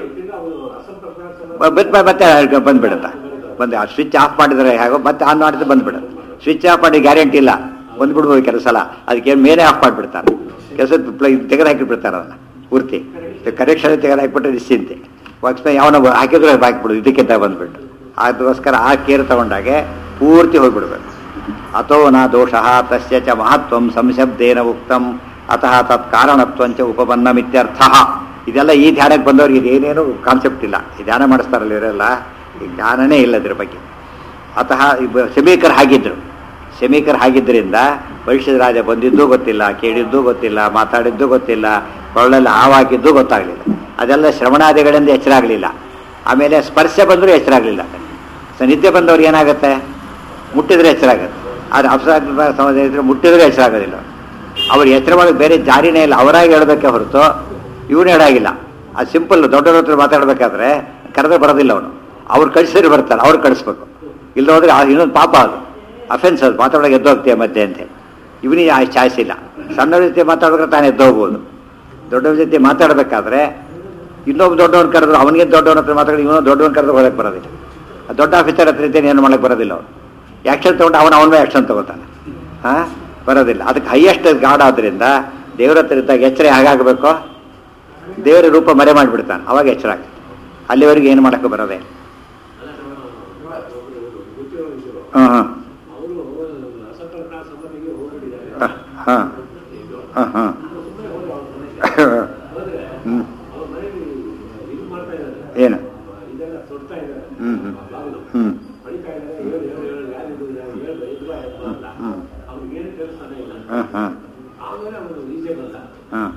ಬ- ಮತ್ತೆ ಬಂದ್ಬಿಡುತ್ತೆ ಬಂದು ಆ ಸ್ವಿಚ್ ಆಫ್ ಮಾಡಿದ್ರೆ ಹೇಗೋ ಮತ್ತೆ ಆನ್ ಮಾಡಿದ್ರೆ ಬಂದ್ಬಿಡುತ್ತೆ ಸ್ವಿಚ್ ಆಫ್ ಮಾಡಿ ಗ್ಯಾರಂಟಿ ಇಲ್ಲ ಬಂದ್ಬಿಡ್ಬೋದು ಕೆಲಸ ಸಲ ಅದಕ್ಕೆ ಮೇನೇ ಆಫ್ ಮಾಡಿಬಿಡ್ತಾರೆ ಕೆಲಸ ತೆಗೆದು ಹಾಕಿಬಿಡ್ತಾರೆ ಅದನ್ನ ಪೂರ್ತಿ ಕನೆಕ್ಷನ್ ತೆಗೆದು ಹಾಕಿಬಿಟ್ರೆ ನಿಶ್ಚಿಂತೆ ವಾಕ್ಸ್ನ ಯಾವನ ಹಾಕಿದ್ರೆ ಹಾಕಿಬಿಡು ಇದಕ್ಕಿಂತ ಬಂದ್ಬಿಟ್ಟು ಅದಕ್ಕೋಸ್ಕರ ಆ ಕೇರ್ ತಗೊಂಡಾಗೆ ಪೂರ್ತಿ ಹೋಗ್ಬಿಡ್ಬೇಕು ಅಥೋ ನ ದೋಷ ತಸ್ಯ ಚ ಮಹತ್ವಂ ಸಂಶಬ್ದೇನ ಉಕ್ತಂ ಅತಃ ತತ್ ಕಾರಣತ್ವಂಚ ಉಪಪನ್ನಮಿತ್ಯರ್ಥ ಇದೆಲ್ಲ ಈ ಧ್ಯಾನಕ್ಕೆ ಬಂದವ್ರಿಗೆ ಇದೇನೇನು ಕಾನ್ಸೆಪ್ಟ್ ಇಲ್ಲ ಈ ಧ್ಯಾನ ಮಾಡಿಸ್ತಾರಲ್ಲ ಇವರೆಲ್ಲ ಈ ಜ್ಞಾನನೇ ಇಲ್ಲ ಇದ್ರ ಬಗ್ಗೆ ಅತಃ ಇಬ್ಬ- ಶಮೀಕರ್ ಹಾಗಿದ್ರು ಶಮೀಕರ್ ಹಾಗಿದ್ದರಿಂದ ಭವಿಷ್ಯದ ರಾಜ ಬಂದಿದ್ದೂ ಗೊತ್ತಿಲ್ಲ ಕೇಳಿದ್ದೂ ಗೊತ್ತಿಲ್ಲ ಮಾತಾಡಿದ್ದೂ ಗೊತ್ತಿಲ್ಲ ಕೊಳ್ಳಲ್ಲಿ ಹಾವಾಗಿದ್ದೂ ಗೊತ್ತಾಗಲಿಲ್ಲ ಅದೆಲ್ಲ ಶ್ರವಣಾದಿಗಳಿಂದ ಎಚ್ಚರ ಆಗಲಿಲ್ಲ ಆಮೇಲೆ ಸ್ಪರ್ಶ ಬಂದರೂ ಎಚ್ಚರ ಆಗಲಿಲ್ಲ ಸೊ ನಿದ್ದೆ ಬಂದವ್ರಿಗೆ ಏನಾಗುತ್ತೆ ಮುಟ್ಟಿದ್ರೆ ಎಚ್ಚರ ಆಗುತ್ತೆ ಆದರೆ ಅಪ್ಸರ ಸಮಾಜ ಇದ್ರೆ ಮುಟ್ಟಿದ್ರೆ ಎಚ್ಚರ ಆಗೋದಿಲ್ಲ ಅವ್ರು ಎಚ್ಚರ ಮಾಡೋದು ಬೇರೆ ಜಾರಿನೇ ಇಲ್ಲ ಅವರಾಗಿ ಹೇಳಬೇಕೆ ಹೊರತು ಇವನು ಹೇಳಾಗಿಲ್ಲ ಅದು ಸಿಂಪಲ್ ದೊಡ್ಡವ್ರ ಹತ್ರ ಮಾತಾಡಬೇಕಾದ್ರೆ ಕರೆದ್ರೆ ಬರೋದಿಲ್ಲ ಅವನು ಅವ್ರು ಕಳಿಸಿದ್ರೆ ಬರ್ತಾರೆ ಅವ್ರು ಕಳಿಸ್ಬೇಕು ಇಲ್ಲ ಹೋದ್ರೆ ಆ- ಇನ್ನೊಂದು ಪಾಪ ಅದು ಅಫೆನ್ಸ್ ಅದು ಮಾತಾಡೋಕೆ ಎದ್ದೋಗ್ತೀಯ ಮಧ್ಯೆ ಅಂತೇಳಿ ಇವನಿಗೆ ಆ ಚಾಯ್ಸ್ ಇಲ್ಲ ಸಣ್ಣವ್ರ ಜೊತೆ ಮಾತಾಡ್ಬೇಕಾದ್ರೆ ತಾನು ಎದ್ದೋಗ್ಬೋದು ದೊಡ್ಡವ್ರ ಜೊತೆ ಮಾತಾಡಬೇಕಾದ್ರೆ ಇನ್ನೊಬ್ಬ ದೊಡ್ಡವನ್ ಕರೆದ್ರು ಅವನಿಗೆ ದೊಡ್ಡವನ ಹತ್ರ ಮಾತಾಡಿ ಇವನು ದೊಡ್ಡವನ್ ಕರೆದ್ರೆ ಹೋಗಕ್ಕೆ ಬರೋದಿಲ್ಲ ಆ ದೊಡ್ಡ ಆಫೀಸರ್ ಹತ್ರ ಇದ್ದೇನೆ ಏನು ಮಾಡಕ್ಕೆ ಬರೋದಿಲ್ಲ ಅವನು ಆ್ಯಕ್ಷನ್ ತೊಗೊಂಡು ಅವನು ಅವನ ಆ್ಯಕ್ಷನ್ ತಗೋತಾನೆ ಹಾಂ ಬರೋದಿಲ್ಲ ಅದಕ್ಕೆ ಹೈಯೆಸ್ಟ್ ಗಾಡ್ ಆದ್ರಿಂದ ದೇವ್ರ ಹತ್ರ ಇದ್ದಾಗ ಎಚ್ಚರ ಹೇಗಾಗಬೇಕು ದೇವರ ರೂಪ ಮರೆ ಮಾಡಿಬಿಡ್ತಾನೆ ಅವಾಗ ಎಚ್ಚರ ಆಗ್ತದೆ ಅಲ್ಲಿವರೆಗೆ ಏನು ಮಾಡೋಕ್ಕೆ ಬರೋದೇ ಇಲ್ಲ. ಹಾಂ ಹಾಂ ಹಾಂ ಹಾಂ ಹಾಂ ಹ್ಞೂ ಏನು ಹ್ಞೂ ಹ್ಞೂ ಹ್ಞೂ ಹಾಂ ಹಾಂ ಹಾಂ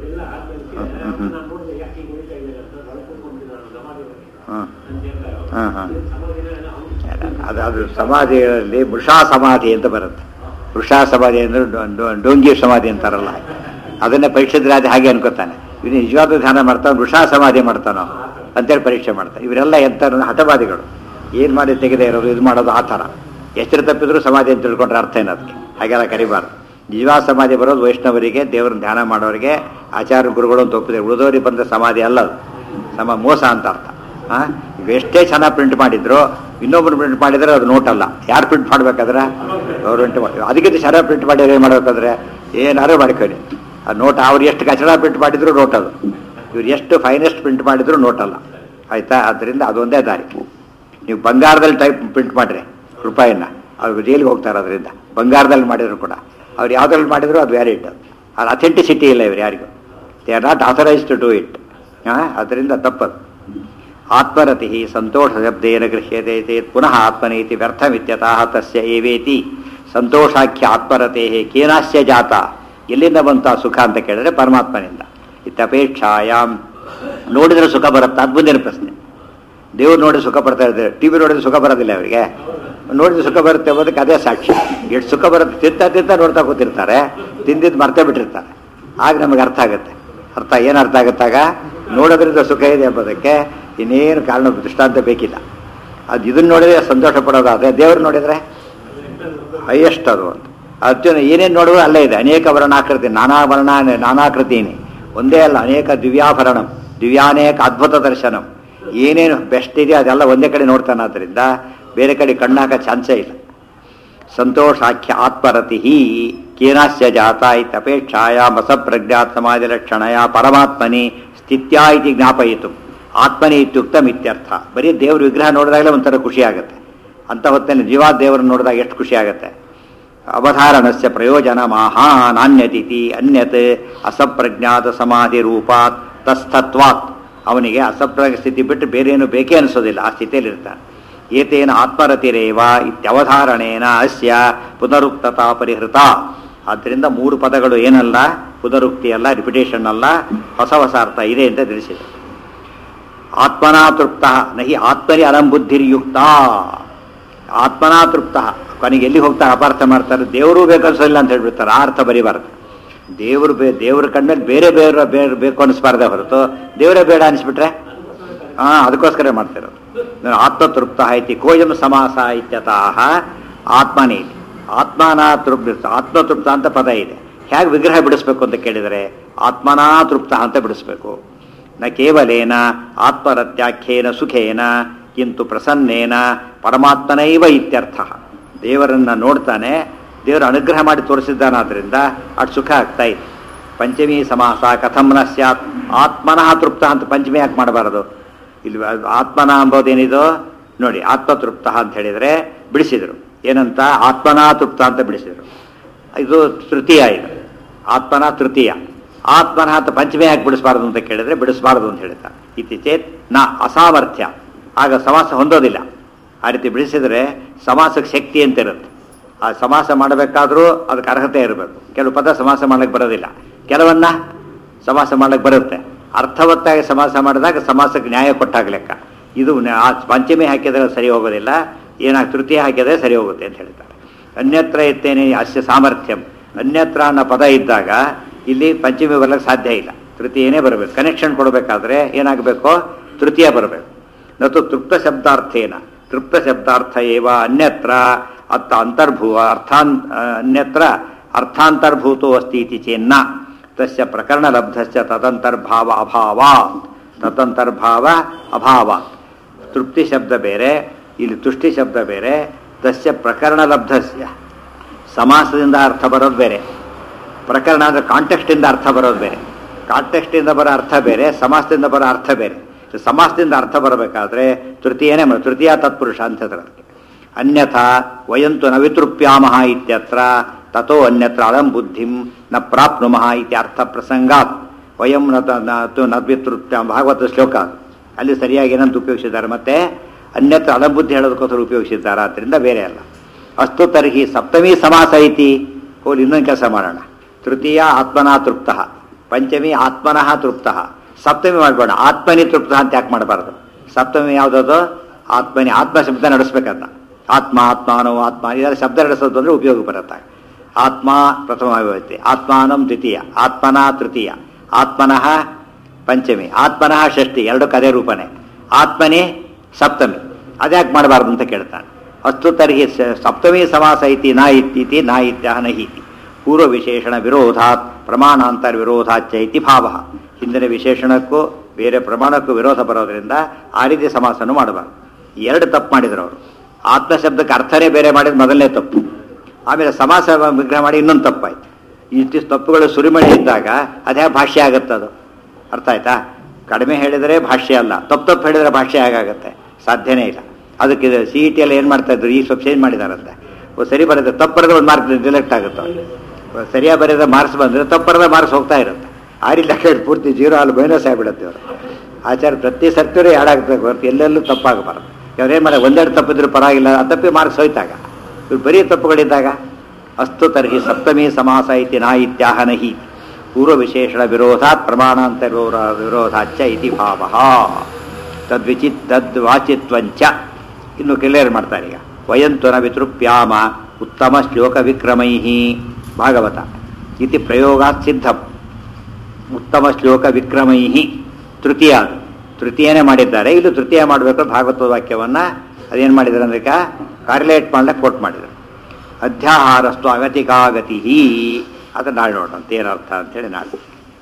ಹಾಂ ಹಾಂ ಹಾಂ ಅದು ಅದು ಸಮಾಧಿಗಳಲ್ಲಿ ವೃಷಾ ಸಮಾಧಿ ಅಂತ ಬರುತ್ತೆ ವೃಷಾ ಸಮಾಧಿ ಅಂದ್ರೆ ಡೊ- ಡೊ- ಡೊಂಗಿ ಸಮಾಧಿ ಅಂತಾರಲ್ಲ ಅದನ್ನೇ ಪರೀಕ್ಷಿತ ರಾಜ ಹಾಗೆ ಅನ್ಕೋತಾನೆ ಇವನು ನಿಜವಾದ ಧ್ಯಾನ ಮಾಡ್ತಾನೆ ವೃಷಾ ಸಮಾಧಿ ಮಾಡ್ತಾನೋ ಅಂತೇಳಿ ಪರೀಕ್ಷೆ ಮಾಡ್ತಾನೆ ಇವರೆಲ್ಲ ಎಂತ ಹಠವಾದಿಗಳು ಏನು ಮಾಡಿ ತೆಗೆದೇ ಇರೋದು ಇದು ಮಾಡೋದು ಆ ಥರ ಎಷ್ಟರ ತಪ್ಪಿದ್ರು ಸಮಾಧಿ ಅಂತ ತಿಳ್ಕೊಂಡ್ರೆ ಅರ್ಥ ಏನು ಅದಕ್ಕೆ ಹಾಗೆಲ್ಲ ಕರಿಬಾರ್ದು ನಿಜವಾದ ಸಮಾಧಿ ಬರೋದು ವೈಷ್ಣವರಿಗೆ ದೇವ್ರನ್ನ ಧ್ಯಾನ ಮಾಡೋರಿಗೆ ಆಚಾರ್ಯ ಗುರುಗಳು ಅಂತ ಒಪ್ಪಿದೆ ಉಳಿದವರಿಗೆ ಬಂದ ಸಮಾಧಿ ಅಲ್ಲ ಅದು ಸಮ ಮೋಸ ಅಂತ ಅರ್ಥ ಆ? ಈಗ ಎಷ್ಟೇ ಚೆನ್ನಾಗಿ ಪ್ರಿಂಟ್ ಮಾಡಿದ್ರು ಇನ್ನೊಬ್ರು ಪ್ರಿಂಟ್ ಮಾಡಿದ್ರೆ ಅದು ನೋಟ್ ಅಲ್ಲ ಯಾರು ಪ್ರಿಂಟ್ ಮಾಡ್ಬೇಕಾದ್ರೆ ಗೌರ್ಮೆಂಟ್ ಮಾಡಿ ಅದಕ್ಕಿಂತ ಚೆನ್ನಾಗಿ ಪ್ರಿಂಟ್ ಮಾಡಿದ್ರೆ ಏನು ಮಾಡ್ಬೇಕಾದ್ರೆ ಏನಾರು ಮಾಡ್ಕೊಳ್ಳಿ ಆ ನೋಟ್ ಅವ್ರು ಎಷ್ಟು ಕಚಡ ಪ್ರಿಂಟ್ ಮಾಡಿದ್ರು ನೋಟ್ ಅದು ಇವ್ರು ಎಷ್ಟು ಫೈನೆಸ್ಟ್ ಪ್ರಿಂಟ್ ಮಾಡಿದ್ರು ನೋಟ್ ಅಲ್ಲ ಆಯ್ತಾ ಅದರಿಂದ ಅದೊಂದೇ ದಾರಿ ನೀವು ಬಂಗಾರದಲ್ಲಿ ಟೈಪ್ ಪ್ರಿಂಟ್ ಮಾಡ್ರಿ ರೂಪಾಯಿನ ಅವ್ರು ಜೈಲಿಗೆ ಹೋಗ್ತಾರೆ ಅದರಿಂದ ಬಂಗಾರದಲ್ಲಿ ಮಾಡಿದ್ರು ಕೂಡ ಅವ್ರು ಯಾವ್ದ್ರಲ್ಲಿ ಮಾಡಿದ್ರು ಅದು ವ್ಯಾಲಿಡ್ ಅದು ಅಥೆಂಟಿಸಿಟಿ ಇಲ್ಲ ಇವ್ರು ಯಾರಿಗೂ they are not authorise to do it ಅದರಿಂದ ತಪ್ಪದು ಆತ್ಮರತಿ ಸಂತೋಷ ಶಬ್ದೇನ ಗೃಹ್ಯತೆ ಚೇತ್ ಪುನಃ ಆತ್ಮನೇತಿ ವ್ಯರ್ಥಮಿತ್ಯತಃ ತಸ್ಯ ಏವೇತಿ ಸಂತೋಷಾಖ್ಯ ಆತ್ಮರತೆ ಕೇನಾಸ್ಯ ಜಾತ ಎಲ್ಲಿಂದ ಬಂತ ಸುಖ ಅಂತ ಕೇಳಿದ್ರೆ ಪರಮಾತ್ಮನಿಂದ ಇತ್ತಪೇಕ್ಷಾಯಾಮ್ ನೋಡಿದ್ರೆ ಸುಖ ಬರುತ್ತಾ ಅದು ಮುಂದಿನ ಪ್ರಶ್ನೆ ದೇವ್ರು ನೋಡಿ ಸುಖ ಪಡ್ತಾ ಇದ್ದಾರೆ ಟಿ ವಿ ನೋಡಿದ್ರೆ ಸುಖ ಬರೋದಿಲ್ಲ ಅವರಿಗೆ ನೋಡಿದ್ರೆ ಸುಖ ಬರುತ್ತೆ ಅನ್ನೋದಕ್ಕೆ ಅದೇ ಸಾಕ್ಷಿ ಎಷ್ಟು ಸುಖ ಬರುತ್ತೆ ತಿಂತ ತಿಂತ ನೋಡ್ತಾ ಕೂತಿರ್ತಾರೆ ತಿಂದಿದ್ದು ಮರ್ತೇ ಬಿಟ್ಟಿರ್ತಾರೆ ಆಗ ನಮಗೆ ಅರ್ಥ ಆಗುತ್ತೆ ಅರ್ಥ ಏನು ಅರ್ಥ ಆಗುತ್ತಾಗ ನೋಡೋದ್ರಿಂದ ಸುಖ ಇದೆ ಎಂಬುದಕ್ಕೆ ಇನ್ನೇನು ಕಾರಣ ದೃಷ್ಟಾಂತ ಬೇಕಿಲ್ಲ ಅದು ಇದನ್ನ ನೋಡಿದ್ರೆ ಸಂತೋಷ ಪಡೋದಾದ್ರೆ ದೇವ್ರು ನೋಡಿದ್ರೆ ಹೈಯೆಸ್ಟ್ ಅದು ಅಂತ ಅರ್ಜುನ ಏನೇನು ನೋಡುವ ಅಲ್ಲೇ ಇದೆ ಅನೇಕ ವರ್ಣಾಕೃತಿ ನಾನಾ ವರ್ಣ ನಾನಾಕೃತೀನಿ ಒಂದೇ ಅಲ್ಲ ಅನೇಕ ದಿವ್ಯಾಭರಣಂ ದಿವ್ಯಾನೇಕ ಅದ್ಭುತ ದರ್ಶನಂ ಏನೇನು ಬೆಸ್ಟ್ ಇದೆಯೋ ಅದೆಲ್ಲ ಒಂದೇ ಕಡೆ ನೋಡ್ತಾನೆ ಆದ್ದರಿಂದ ಬೇರೆ ಕಡೆ ಕಣ್ಣಾಕ ಚಾನ್ಸೇ ಇಲ್ಲ ಸಂತೋಷಾಖ್ಯ ಆತ್ಮರತಿ ಕೇನಾಸ್ಯ ಜಾತ ಇತ್ಯಪೇಕ್ಷಾಯಾಮ್ ಅಸಪ್ರಜ್ಞಾತ್ ಸಮಾಜ ಲಕ್ಷಣಯ ಪರಮಾತ್ಮನಿ ಸ್ಥಿತ್ಯಾ ಇತಿ ಜ್ಞಾಪಯಿತು ಆತ್ಮನಿ ಇತ್ಯುಕ್ತಮ್ ಇತ್ಯರ್ಥ ಬರೀ ದೇವ್ರ ವಿಗ್ರಹ ನೋಡಿದಾಗಲೇ ಒಂಥರ ಖುಷಿ ಆಗುತ್ತೆ ಅಂತ ಹೊತ್ತಲ್ಲಿ ಜೀವಾ ದೇವರನ್ನು ನೋಡಿದಾಗ ಎಷ್ಟು ಖುಷಿ ಆಗುತ್ತೆ ಅವಧಾರಣಸ್ಯ ಪ್ರಯೋಜನ ನಾನ್ಯತಿಥಿ ಅನ್ಯತ್ ಅಸಪ್ರಜ್ಞಾತ ಸಮಾಧಿ ರೂಪಾತ್ ತಸ್ಥತ್ವಾತ್ ಅವನಿಗೆ ಅಸಪ್ರಜ್ಞ ಸ್ಥಿತಿ ಬಿಟ್ಟು ಬೇರೆ ಏನು ಬೇಕೇ ಅನಿಸೋದಿಲ್ಲ ಆ ಸ್ಥಿತಿಯಲ್ಲಿ ಇರ್ತಾನೆ ಏತೇನ ಆತ್ಮರತಿರೇವ ಇತ್ಯವಧಾರಣೇನ ಅಸ್ಯ ಪುನರುಕ್ತತಾ ಪರಿಹೃತ ಆದ್ದರಿಂದ ಮೂರು ಪದಗಳು ಏನಲ್ಲ ಪುನರುಕ್ತಿ ಅಲ್ಲ ರಿಪಿಟೇಷನ್ ಅಲ್ಲ ಹೊಸ ಹೊಸ ಅರ್ಥ ಇದೆ ಅಂತ ತಿಳಿಸಿದೆ ಆತ್ಮನಾ ತೃಪ್ತ ನಹಿ ಆತ್ಮನಿ ಅಲಂಬುದ್ಧಿರ್ಯುಕ್ತ ಆತ್ಮನಾ ತೃಪ್ತ ಕೊನೆಗೆ ಎಲ್ಲಿ ಹೋಗ್ತಾ ಅಪಾರ್ಥ ಮಾಡ್ತಾರೆ ದೇವರು ಬೇಕನ್ಸೋಲ್ಲ ಅಂತ ಹೇಳ್ಬಿಡ್ತಾರೆ ಆ ಅರ್ಥ ಬರಿಬಾರ್ದು ದೇವರು ಬೇ ದೇವ್ರ ಕಣ್ಮೇಲೆ ಬೇರೆ ಬೇರೆ ಬೇರೆ ಬೇಕು ಅನಿಸ್ಬಾರ್ದೆ ಹೊರತು ದೇವರೇ ಬೇಡ ಅನಿಸ್ಬಿಟ್ರೆ ಹಾ ಅದಕ್ಕೋಸ್ಕರ ಮಾಡ್ತಿರೋದು ನಾನು ಆತ್ಮತೃಪ್ತ ಐತಿ ಕೋಯಂ ಸಮಾಸ ಇತ್ಯತಃ ಆತ್ಮನೇ ಆತ್ಮನಾ ತೃಪ್ತ ಆತ್ಮತೃಪ್ತ ಅಂತ ಪದ ಇದೆ ಹೇಗೆ ವಿಗ್ರಹ ಬಿಡಿಸ್ಬೇಕು ಅಂತ ಕೇಳಿದರೆ ಆತ್ಮನಾ ತೃಪ್ತ ಅಂತ ಬಿಡಿಸ್ಬೇಕು ನ ಕೇವಲೇನ ಆತ್ಮರತ್ಯಾಖ್ಯೇನ ಸುಖೇನ ಕಿಂತು ಪ್ರಸನ್ನೇನ ಪರಮಾತ್ಮನೈವ ಇತ್ಯರ್ಥ ದೇವರನ್ನ ನೋಡ್ತಾನೆ ದೇವರು ಅನುಗ್ರಹ ಮಾಡಿ ತೋರಿಸಿದ್ದಾನಾದ್ರಿಂದ ಅಷ್ಟು ಸುಖ ಆಗ್ತಾ ಇದೆ ಪಂಚಮಿ ಸಮಾಸ ಕಥಂನ ಸ್ಯಾತ್ ಆತ್ಮನಃ ತೃಪ್ತ ಅಂತ ಪಂಚಮಿ ಯಾಕೆ ಮಾಡಬಾರದು ಇಲ್ಲಿ ಆತ್ಮನ ಅಂಬೋದೇನಿದು ನೋಡಿ ಆತ್ಮತೃಪ್ತ ಅಂತ ಹೇಳಿದರೆ ಬಿಡಿಸಿದರು ಏನಂತ ಆತ್ಮನಾ ತೃಪ್ತ ಅಂತ ಬಿಡಿಸಿದರು ಇದು ತೃತೀಯ ಇದು ಆತ್ಮನ ತೃತೀಯ ಆತ್ಮನ ಅಂತ ಪಂಚಮಿ ಯಾಕೆ ಬಿಡಿಸಬಾರ್ದು ಅಂತ ಕೇಳಿದ್ರೆ ಬಿಡಿಸಬಾರ್ದು ಅಂತ ಹೇಳ್ತಾರೆ ಇತಿ ಚೇತ್ ನ ಅಸಾಮರ್ಥ್ಯ ಆಗ ಸಮಾಸ ಹೊಂದೋದಿಲ್ಲ ಆ ರೀತಿ ಬಿಡಿಸಿದ್ರೆ ಸಮಾಸಕ್ಕೆ ಶಕ್ತಿ ಅಂತ ಇರುತ್ತೆ ಆ ಸಮಾಸ ಮಾಡಬೇಕಾದ್ರೂ ಅದಕ್ಕೆ ಅರ್ಹತೆ ಇರಬೇಕು ಕೆಲವು ಪದ ಸಮಾಸ ಮಾಡಕ್ಕೆ ಬರೋದಿಲ್ಲ ಕೆಲವನ್ನ ಸಮಾಸ ಮಾಡಕ್ಕೆ ಬರುತ್ತೆ ಅರ್ಥವತ್ತಾಗಿ ಸಮಾಸ ಮಾಡಿದಾಗ ಸಮಾಸಕ್ಕೆ ನ್ಯಾಯ ಕೊಟ್ಟಾಗ ಲೆಕ್ಕ ಇದು ನ- ಆ ಪಂಚಮಿ ಹಾಕಿದರೆ ಸರಿ ಹೋಗೋದಿಲ್ಲ ಏನಾಗ ತೃತೀಯ ಹಾಕಿದರೆ ಸರಿ ಹೋಗುತ್ತೆ ಅಂತ ಹೇಳ್ತಾರೆ ಅನ್ಯತ್ರ ಎತ್ತೇನೆ ಅಸ್ಯ ಸಾಮರ್ಥ್ಯಂ ಅನ್ಯತ್ರ ಅನ್ನೋ ಪದ ಇದ್ದಾಗ ಇಲ್ಲಿ ಪಂಚಮಿ ಬರ್ಲಿಕ್ಕೆ ಸಾಧ್ಯ ಇಲ್ಲ ತೃತೀಯನೇ ಬರಬೇಕು ಕನೆಕ್ಷನ್ ಕೊಡಬೇಕಾದ್ರೆ ಏನಾಗಬೇಕು ತೃತೀಯ ಬರಬೇಕು ನತು ತೃಪ್ತ ಶಬ್ದಾರ್ಥೇನ ತೃಪ್ತ ಶಬ್ದಾರ್ಥ ಏವ ಅನ್ಯತ್ರ ಅತ್ತ ಅಂತರ್ಭುವ ಅರ್ಥಾನ್ ಅನ್ಯತ್ರ ಅರ್ಥಾಂತರ್ಭೂತೋ ಅಸ್ತಿ ಇತಿ ಚೇನ್ನ ತಸ್ಯ ಪ್ರಕರಣ ಲಬ್ಧಸ್ಯ ತದಂತರ್ಭಾವ ಅಭಾವ ತದಂತರ್ಭಾವ ಅಭಾವ ತೃಪ್ತಿ ಶಬ್ದ ಬೇರೆ ಇಲ್ಲಿ ತುಷ್ಟಿ ಶಬ್ದ ಬೇರೆ ತಸ್ಯ ಪ್ರಕರಣ ಲಬ್ಧಸ್ಯ ಸಮಾಸದಿಂದ ಅರ್ಥ ಬರೋದು ಬೇರೆ ಪ್ರಕರಣ ಅಂದರೆ ಕಾಂಟೆಕ್ಸ್ಟಿಂದ ಅರ್ಥ ಬರೋದು ಬೇರೆ ಕಾಂಟೆಕ್ಸ್ಟಿಂದ ಬರೋ ಅರ್ಥ ಬೇರೆ ಸಮಾಸದಿಂದ ಬರೋ ಅರ್ಥ ಬೇರೆ ಸಮಾಸದಿಂದ ಅರ್ಥ ಬರಬೇಕಾದ್ರೆ ತೃತೀಯನೇ ಮ- ತೃತೀಯ ತತ್ಪುರುಷ ಅಂತ ಹೇಳ್ತಾರೆ ಅದಕ್ಕೆ ಅನ್ಯಥಾ ವಯಂತು ನ ವಿತೃಪ್ಯಾಮಃ ಇತ್ಯತ್ರ ತಥೋ ಅನ್ಯತ್ರ ಅಲಂ ಬುದ್ಧಿಂ ನ ಪ್ರಾಪ್ನುಮಃ ಇತಿ ಅರ್ಥ ಪ್ರಸಂಗಾತ್ ವಯಂ ನ ತ- ನ ತು ನ ವಿತೃಪ್ಯ ಭಾಗವತ ಶ್ಲೋಕ ಅದು. ಅಲ್ಲಿ ಸರಿಯಾಗಿ ಏನಂತ ಉಪಯೋಗಿಸಿದ್ದಾರೆ ಮತ್ತೆ ಅನ್ಯತ್ರ ಅಲಂಬುದ್ಧಿ ಹೇಳೋದಕ್ಕೋಸ್ಕರ ಉಪಯೋಗಿಸಿದ್ದಾರೆ ಆದ್ದರಿಂದ ಬೇರೆ ಅಲ್ಲ ಅಸ್ತು ತರ್ಹಿ ಸಪ್ತಮಿ ಸಮಾಸ ಐತಿ ಹೋಗಿ ಇನ್ನೊಂದು ಕೆಲಸ ಮಾಡೋಣ ತೃತೀಯ ಆತ್ಮನಾ ತೃಪ್ತ ಪಂಚಮಿ ಆತ್ಮನಃ ತೃಪ್ತ ಸಪ್ತಮಿ ಮಾಡಬೇಡ ಆತ್ಮನಿ ತೃಪ್ತ ಅಂತ ಯಾಕೆ ಮಾಡಬಾರ್ದು ಸಪ್ತಮಿ ಯಾವುದದು ಆತ್ಮನಿ ಆತ್ಮ ಶಬ್ದ ನಡೆಸ್ಬೇಕಂತ ಆತ್ಮ ಆತ್ಮಾನೋ ಆತ್ಮ ಇದರ ಶಬ್ದ ನಡೆಸೋದು ಅಂದ್ರೆ ಉಪಯೋಗ ಬರುತ್ತೆ ಆತ್ಮ ಪ್ರಥಮ ವಿಭಕ್ತಿ ಆತ್ಮಾನಂ ದ್ವಿತೀಯ ಆತ್ಮನ ತೃತೀಯ ಆತ್ಮನಃ ಪಂಚಮಿ ಆತ್ಮನಃ ಷಷ್ಠಿ ಎರಡು ಕದೇ ರೂಪನೇ ಆತ್ಮನೇ ಸಪ್ತಮಿ ಅದ್ಯಾಕೆ ಮಾಡಬಾರ್ದು ಅಂತ ಕೇಳ್ತಾನೆ ಅಸ್ತು ತರ್ಹಿ ಸ- ಸಪ್ತಮಿ ಸಮಾಸ ಇತಿ ನಾ ಇತ್ತೀತಿ ನಾ ಇತ್ಯಾಹ ನಹೀತಿ ಪೂರ್ವ ವಿಶೇಷಣ ವಿರೋಧಾತ್ ಪ್ರಮಾಣಾಂತರ ವಿರೋಧಾಚ್ಚ ಇತಿ ಭಾವ ಹಿಂದಿನ ವಿಶೇಷಣಕ್ಕೂ ಬೇರೆ ಪ್ರಮಾಣಕ್ಕೂ ವಿರೋಧ ಬರೋದ್ರಿಂದ ಆ ರೀತಿ ಸಮಾಸನು ಮಾಡಬಾರ್ದು ಎರಡು ತಪ್ಪು ಮಾಡಿದ್ರು ಅವರು ಆತ್ಮ ಶಬ್ದಕ್ಕೆ ಅರ್ಥನೇ ಬೇರೆ ಮಾಡಿದ ಮೊದಲನೇ ತಪ್ಪು ಆಮೇಲೆ ಸಮಾಸ ವಿಗ್ರಹ ಮಾಡಿ ಇನ್ನೊಂದು ತಪ್ಪಾಯ್ತು ಇಷ್ಟಿಷ್ಟು ತಪ್ಪುಗಳು ಸುರಿಮಳೆ ಇದ್ದಾಗ ಅದೇ ಭಾಷ್ಯ ಆಗುತ್ತೆ ಅದು ಅರ್ಥ ಆಯ್ತಾ ಕಡಿಮೆ ಹೇಳಿದರೆ ಭಾಷ್ಯ ಅಲ್ಲ ತಪ್ಪು ತಪ್ಪು ಹೇಳಿದರೆ ಭಾಷ್ಯ ಹೇಗಾಗುತ್ತೆ ಸಾಧ್ಯನೇ ಇಲ್ಲ ಅದಕ್ಕೆ ಸಿ ಇ ಟಿಯಲ್ಲಿ ಏನು ಮಾಡ್ತಾ ಇದ್ರು ಈ ಸ್ವಲ್ಪ ಚೇಂಜ್ ಮಾಡಿದಾರಂತೆ ಓ, ಸರಿ ಬರುತ್ತೆ ತಪ್ಪು ಬರೆದ್ರೆ ಒಂದು ಮಾರ್ಕ್ ಡಿಲೆಕ್ಟ್ ಆಗುತ್ತೆ ಅವ್ರಿಗೆ. ಓ, ಸರಿಯಾಗಿ ಬರೆದ ಮಾರ್ಕ್ಸ್ ಬಂದರೆ ತಪ್ಪು ಬರೆದ ಮಾರ್ಕ್ಸ್ ಹೋಗ್ತಾ ಇರುತ್ತೆ ಆ ರೀತಿ ಲೆಕ್ಕ ಇಟ್ಟು ಪೂರ್ತಿ ಜೀರೋ ಅಲ್ಲಿ ಮೈನಸ್ ಆಗಿಬಿಡುತ್ತೆ ಅವರು ಆಚಾರ ಪ್ರತಿ ಸರ್ತಿಯೂ ಯಾಡಾಗ್ಬೇಕು ಹೊರತು ಎಲ್ಲೆಲ್ಲೂ ತಪ್ಪಾಗಬಾರ್ದು ಅವ್ರೇನು ಮಾಡಿ ಒಂದೆರಡು ತಪ್ಪಿದ್ರು ಪರವಾಗಿಲ್ಲ ಆ ತಪ್ಪಿ ಮಾರ್ಕ್ಸ್ ಹೋಯ್ತಾಗ ಇವ್ರು ಬರೀ ತಪ್ಪುಗಳಿದ್ದಾಗ ಅಸ್ತು ತರ್ಹಿ ಸಪ್ತಮಿ ಸಮಾಸ ಇತಿ ನಾ ಇತ್ಯಾಹ ನಹಿ ಪೂರ್ವ ವಿಶೇಷಣ ವಿರೋಧಾತ್ ಪ್ರಮಾಣಾಂತರ ವಿರೋ- ವಿರೋಧಾಚ್ಚ ಇತಿ ಭಾವ ತದ್ವಿಚಿತ್ ತದ್ವಾಚಿತ್ವಂಚ ಇನ್ನು ಕ್ಲಿಯರ್ ಮಾಡ್ತಾರೆ ಈಗ ವಯಂತ್ವನ ವಿತೃಪ್ಯಾಮ ಉತ್ತಮ ಶ್ಲೋಕ ವಿಕ್ರಮೈ ಭಾಗವತ ಇತಿ ಪ್ರಯೋಗಾತ್ ಸಿದ್ಧಂ ಉತ್ತಮ ಶ್ಲೋಕ ವಿಕ್ರಮೈ ತೃತೀಯ ಅದು. ತೃತೀಯನೇ ಮಾಡಿದ್ದಾರೆ ಇಲ್ಲಿ ತೃತೀಯ ಮಾಡಬೇಕು ಭಾಗವತ ವಾಕ್ಯವನ್ನ ಅದೇನು ಮಾಡಿದ್ದಾರೆ ಅಂದ್ರೆ ಕಾರ್ಯಲೇಟ್ ಮಾಡ್ಲಿಕ್ಕೆ ಕೋಟ್ ಮಾಡಿದರು ಅಧ್ಯಾಹಾರಸ್ತು ಅಗತಿಕಾಗತಿ ಅದು ನಾಳೆ ನೋಡೋಣ ಅಂತ ಏನರ್ಥ ಅಂತೇಳಿ ನಾಳೆ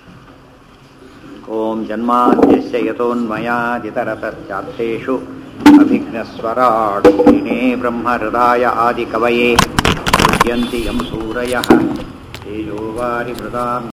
ಓಂ ಜನ್ಮಾದ್ಯಸ್ಯ ಯತೋನ್ಮಯಾದಿತರತಶ್ಚಾರ್ಥೇಷು ಅಭಿಘ್ನಸ್ವರಾಡುನೇ ಬ್ರಹ್ಮಹೃದಾಯ ಆದಿಕವಯೇ ಪುಷ್ಯಂತಿ ಯಂ ಸೂರಯಃ ತೇಜೋವಾರಿ ಮೃದಾಂ